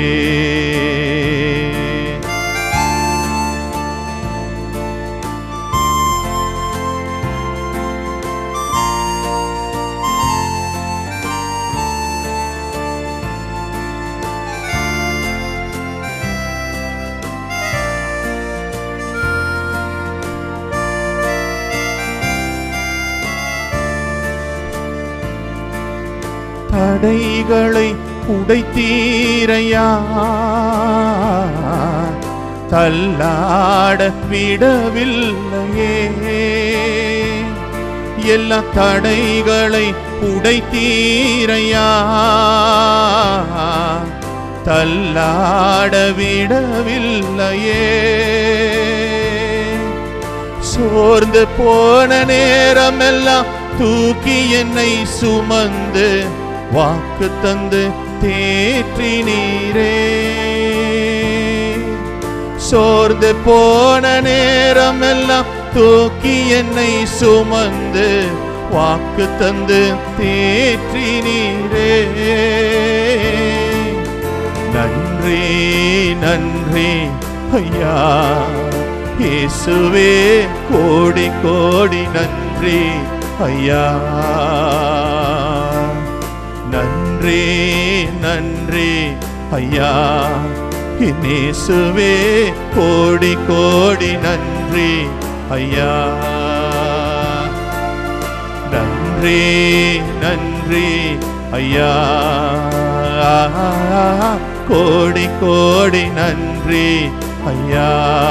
தடைகளை உடைத்தீரையா தள்ளாட விடவில்லையே எல்லா தடைகளை உடைத்தீரையா தள்ளாட விடவில்லையே சோர்ந்து போன நேரமெல்லாம் தூக்கி என்னை சுமந்து வாக்கு தந்து தேற்றி நீரே சோர்ந்து போன நேரமெல்லாம் தூக்கி என்னை சுமந்து வாக்கு தந்து தேற்றி நீரே நன்றி நன்றி ஐயா இயேசுவே கோடி கோடி நன்றி ஐயா நன்றி நன்றி ஐயா இயேசுவே கோடி கோடி நன்றி ஐயா நன்றி நன்றி ஐயா கோடி கோடி நன்றி ஐயா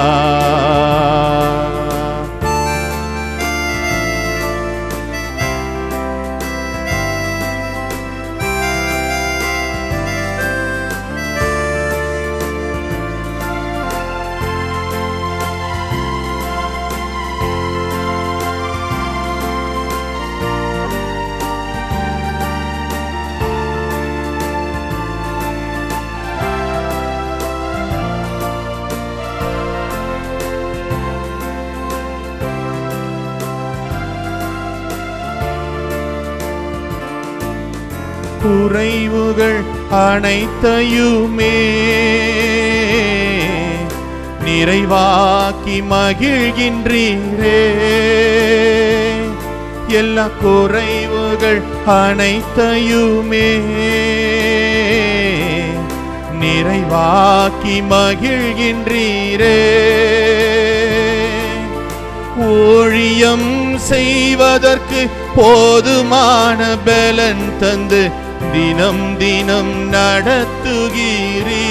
குறைவுகள் அனைத்தையுமே நிறைவாக்கி மகிழ்கின்றீரே எல்லா குறைவுகள் அனைத்தையுமே நிறைவாக்கி மகிழ்கின்றீரே ஊழியம் செய்வதற்கு போதுமான பலன் தந்து தினம் தினம் நடத்துகிறீ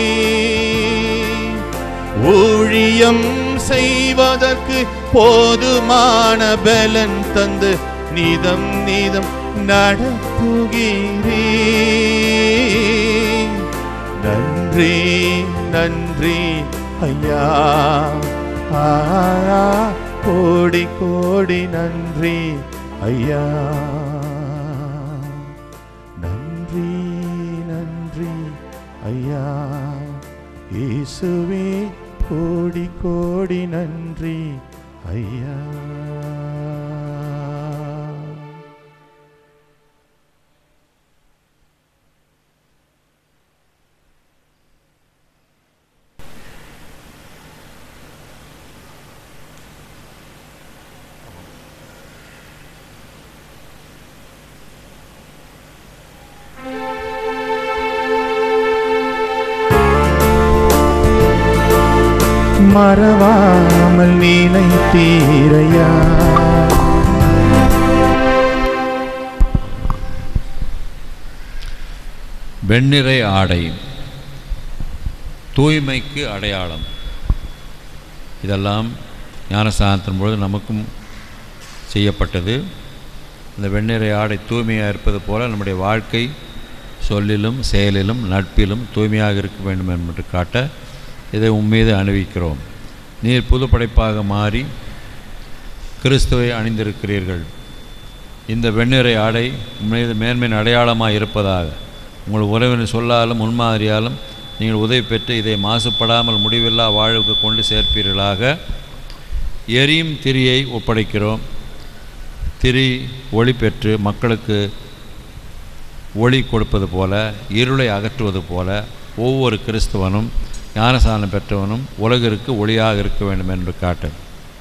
ஊழியம் செய்வதற்கு போதுமான பலன் தந்து நிதம் நிதம் நடத்துகிறீ நன்றி நன்றி ஐயா ஆ, கோடி கோடி நன்றி ஐயா நன்றி நன்றி ஐயா இயேசுவே கோடி கோடி நன்றி ஐயா மறவாமல் நினைத்தீரையா வெண்ணிறை ஆடை தூய்மைக்கு அடையாளம் இதெல்லாம் ஞானஸ்தானத்தின் பொழுது நமக்கும் செய்யப்பட்டது இந்த வெண்ணிறை ஆடை தூய்மையாக இருப்பது போல நம்முடைய வாழ்க்கை சொல்லிலும் செயலிலும் நட்பிலும் தூய்மையாக இருக்க வேண்டும் என்று காட்ட இதை உம்மீது அணிவிக்கிறோம் நீர் புது படைப்பாக மாறி கிறிஸ்துவை அணிந்திருக்கிறீர்கள் இந்த வெண்ணிறை ஆடை உம்மீது மேன்மையின் அடையாளமாக இருப்பதாக உங்கள் உறவினர் சொல்லாலும் முன்மாதிரியாலும் நீங்கள் உதவி பெற்று இதை மாசுபடாமல் முடிவில்லா வாழ்வுக்கு கொண்டு சேர்ப்பீர்களாக எரியும் திரியை ஒப்படைக்கிறோம் திரி ஒளி பெற்று மக்களுக்கு ஒளி கொடுப்பது போல இருளை அகற்றுவது போல ஒவ்வொரு கிறிஸ்துவனும் ஞானசானம் பெற்றவனும் உலகிற்கு ஒளியாக இருக்க வேண்டும் என்று காட்டு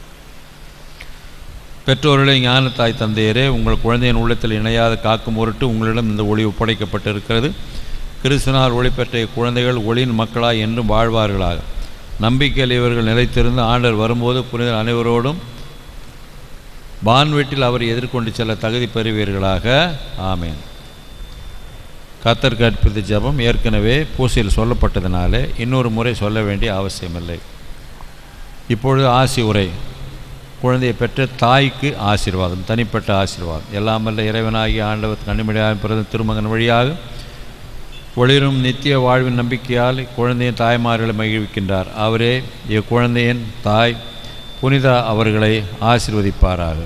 பெற்றோர்களே ஞான தாய் தந்தையரே உங்கள் குழந்தையின் உள்ளத்தில் இணையாத காக்கும் பொருட்டு உங்களிடம் இந்த ஒளி ஒப்படைக்கப்பட்டிருக்கிறது கிறிஸ்துனால் ஒளி பெற்ற குழந்தைகள் ஒளியின் மக்களாய் என்றும் வாழ்வார்களாக நம்பிக்கையில் இவர்கள் நிலைத்திருந்து ஆண்டர் வரும்போது புனித அனைவரோடும் வான்வீட்டில் அவர் எதிர்கொண்டு செல்ல தகுதி பெறுவீர்களாக ஆமேன் கத்தர் கற்பித்த ஜெபம் ஏற்கனவே பூசையில் சொல்லப்பட்டதினாலே இன்னொரு முறை சொல்ல வேண்டிய அவசியமில்லை இப்பொழுது ஆசி உரை குழந்தையை பெற்ற தாய்க்கு ஆசீர்வாதம் தனிப்பட்ட ஆசீர்வாதம் எல்லாம் வல்ல இறைவனாகிய ஆண்டவர் கண்ணிமடியாக பிறந்த திருமகன் வழியாக ஒளிரும் நித்திய வாழ்வின் நம்பிக்கையால் குழந்தையின் தாய்மார்களை மகிழ்விக்கின்றார் அவரே இக்குழந்தையின் தாய் புனிதா அவர்களை ஆசீர்வதிப்பாராக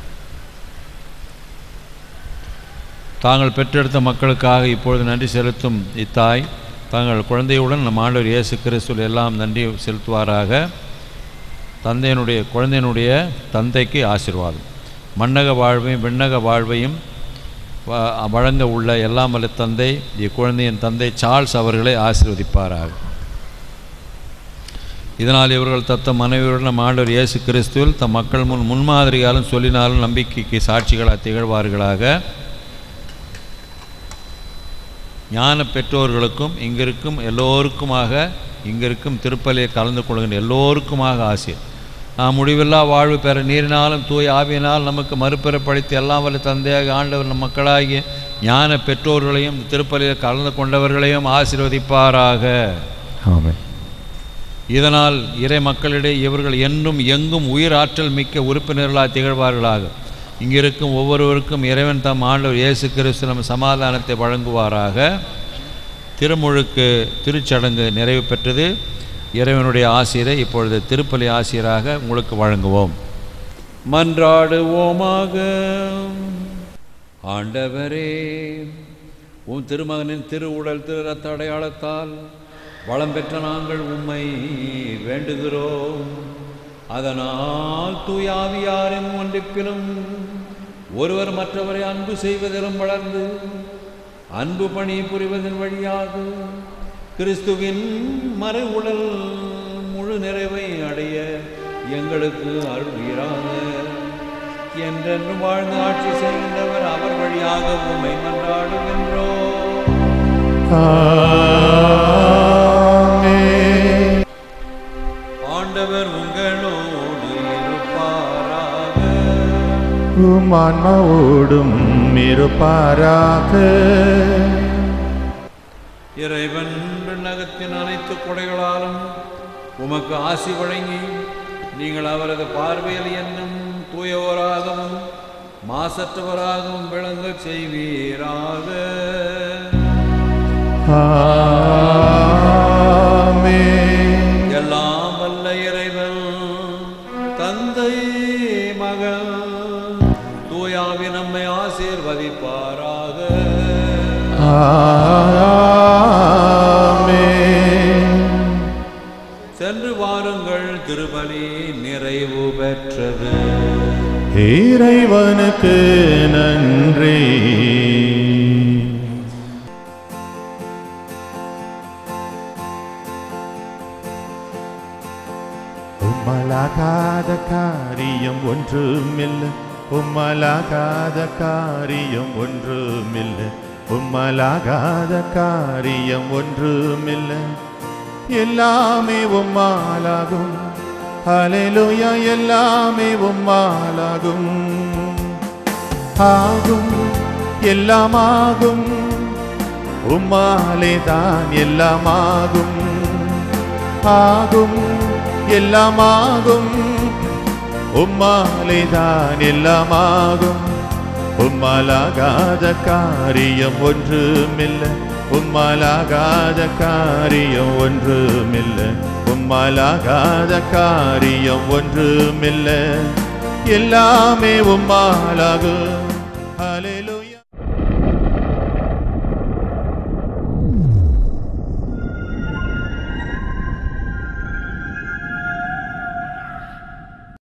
தாங்கள் பெற்றெடுத்த மக்களுக்காக இப்பொழுது நன்றி செலுத்தும் இத்தாய் தங்கள் குழந்தையுடன் நம் ஆண்டவர் இயேசு கிறிஸ்துவில் எல்லாம் நன்றி செலுத்துவாராக தந்தையினுடைய குழந்தையினுடைய தந்தைக்கு ஆசீர்வாதம் மன்னக வாழ்வையும் விண்ணக வாழ்வையும் வ- வழங்க உள்ள எல்லாம் வல்ல தந்தை இக்குழந்தையின் தந்தை சார்ல்ஸ் அவர்களை ஆசீர்வதிப்பாராக இதனால் இவர்கள் தத்தம் மனைவியுடன் நம் ஆண்டவர் இயேசு கிறிஸ்துவில் தம் மக்கள் முன் முன்மாதிரியாலும் சொல்லினாலும் நம்பிக்கைக்கு சாட்சிகளாக திகழ்வார்களாக ஞான பெற்றோர்களுக்கும் இங்கிருக்கும் எல்லோருக்குமாக இங்கிருக்கும் திருப்பலியை கலந்து கொள்கின்ற எல்லோருக்குமாக ஆசிர் நாம் முடிவில்லா வாழ்வு பெற நீரினாலும் தூய ஆவியினால் நமக்கு மறுபிறப்பளித்து எல்லாம் வல்ல தந்தையாக ஆண்டவர் நம் மக்களாகிய ஞான பெற்றோர்களையும் திருப்பலியில் கலந்து கொண்டவர்களையும் ஆசீர்வதிப்பாராக ஆமென் இதனால் இறை மக்களிடையே இவர்கள் என்றும் எங்கும் உயிர் ஆற்றல் மிக்க உறுப்பினர்களாக திகழ்வார்களாக இங்கிருக்கும் ஒவ்வொருவருக்கும் இறைவன் தம் ஆண்டவர் இயேசு கிறிஸ்து நம் சமாதானத்தை வழங்குவாராக திருமுழுக்கு திருச்சடங்கு நிறைவு பெற்றது இறைவனுடைய ஆசிரியரை இப்பொழுது திருப்பலி ஆசிரியராக உங்களுக்கு வழங்குவோம் மன்றாடுவோமாக ஆண்டவரே உம் திருமகனின் திருவுடல் திரு ரத்த அடையாளத்தால் வளம் பெற்ற நாங்கள் உம்மை வேண்டுகிறோம் அதனால் தூயாவியாரின் ஒன்றிப்பிலும் ஒருவர் மற்றவரை அன்பு செய்வதிலும் வளர்ந்து அன்பு பணி புரிவதன் வழியாக கிறிஸ்துவின் மறு உடல் முழு நிறைவை அடைய எங்களுக்கு அருள்வீராக என்றென்றும் வாழ்ந்து ஆட்சி செய்கின்றவர் அவர் வழியாக உம்மை மன்றாடுகின்றோம் ஆமென். ஆண்டவர் உங்களோடு இருப்பாராக உம் ஆன்மாவோடும் இருப்பாராக இறைவன் விண்ணகத்தின் அனைத்து கொடைகளாலும் உமக்கு ஆசி வழங்கி நீங்கள் அவரது பார்வையில் என்னும் தூயவராகவும் மாசற்றவராகவும் விளங்கச் செய்வீராக ஆமென். எல்லாம் வல்ல இறைவன் தந்தை மகன் தூயாவி நம்மை ஆசீர்வதிப்பாராக ஆமென். சென்று வாருங்கள் திருபலி நிறைவு பெற்றது இறைவனுக்கு நன்றி உம்மலாகாத காரியம் ஒன்றுமில்லை உம்மலாகாத காரியம் ஒன்றுமில்லை உம்மலாகாத காரியம் ஒன்றுமில்லை எல்லாமே உம்மாலாகும் ஹalleluya எல்லாமே உம்மாலாகும் ஆகும் எல்லாமாகும் உம்மாலே தான் எல்லாமாகும் ஆகும் எல்லாமாகும் உம்மாலே தான் எல்லாமாகும் உம்மாலாகாத காரியம் ஒன்றுமில்லை உம்மாலாகாத காரியம் ஒன்றுமில்லை உம்மாலாகாத காரியம் ஒன்றுமில்லை எல்லாமே உம்மாலாகும் ஹalleluya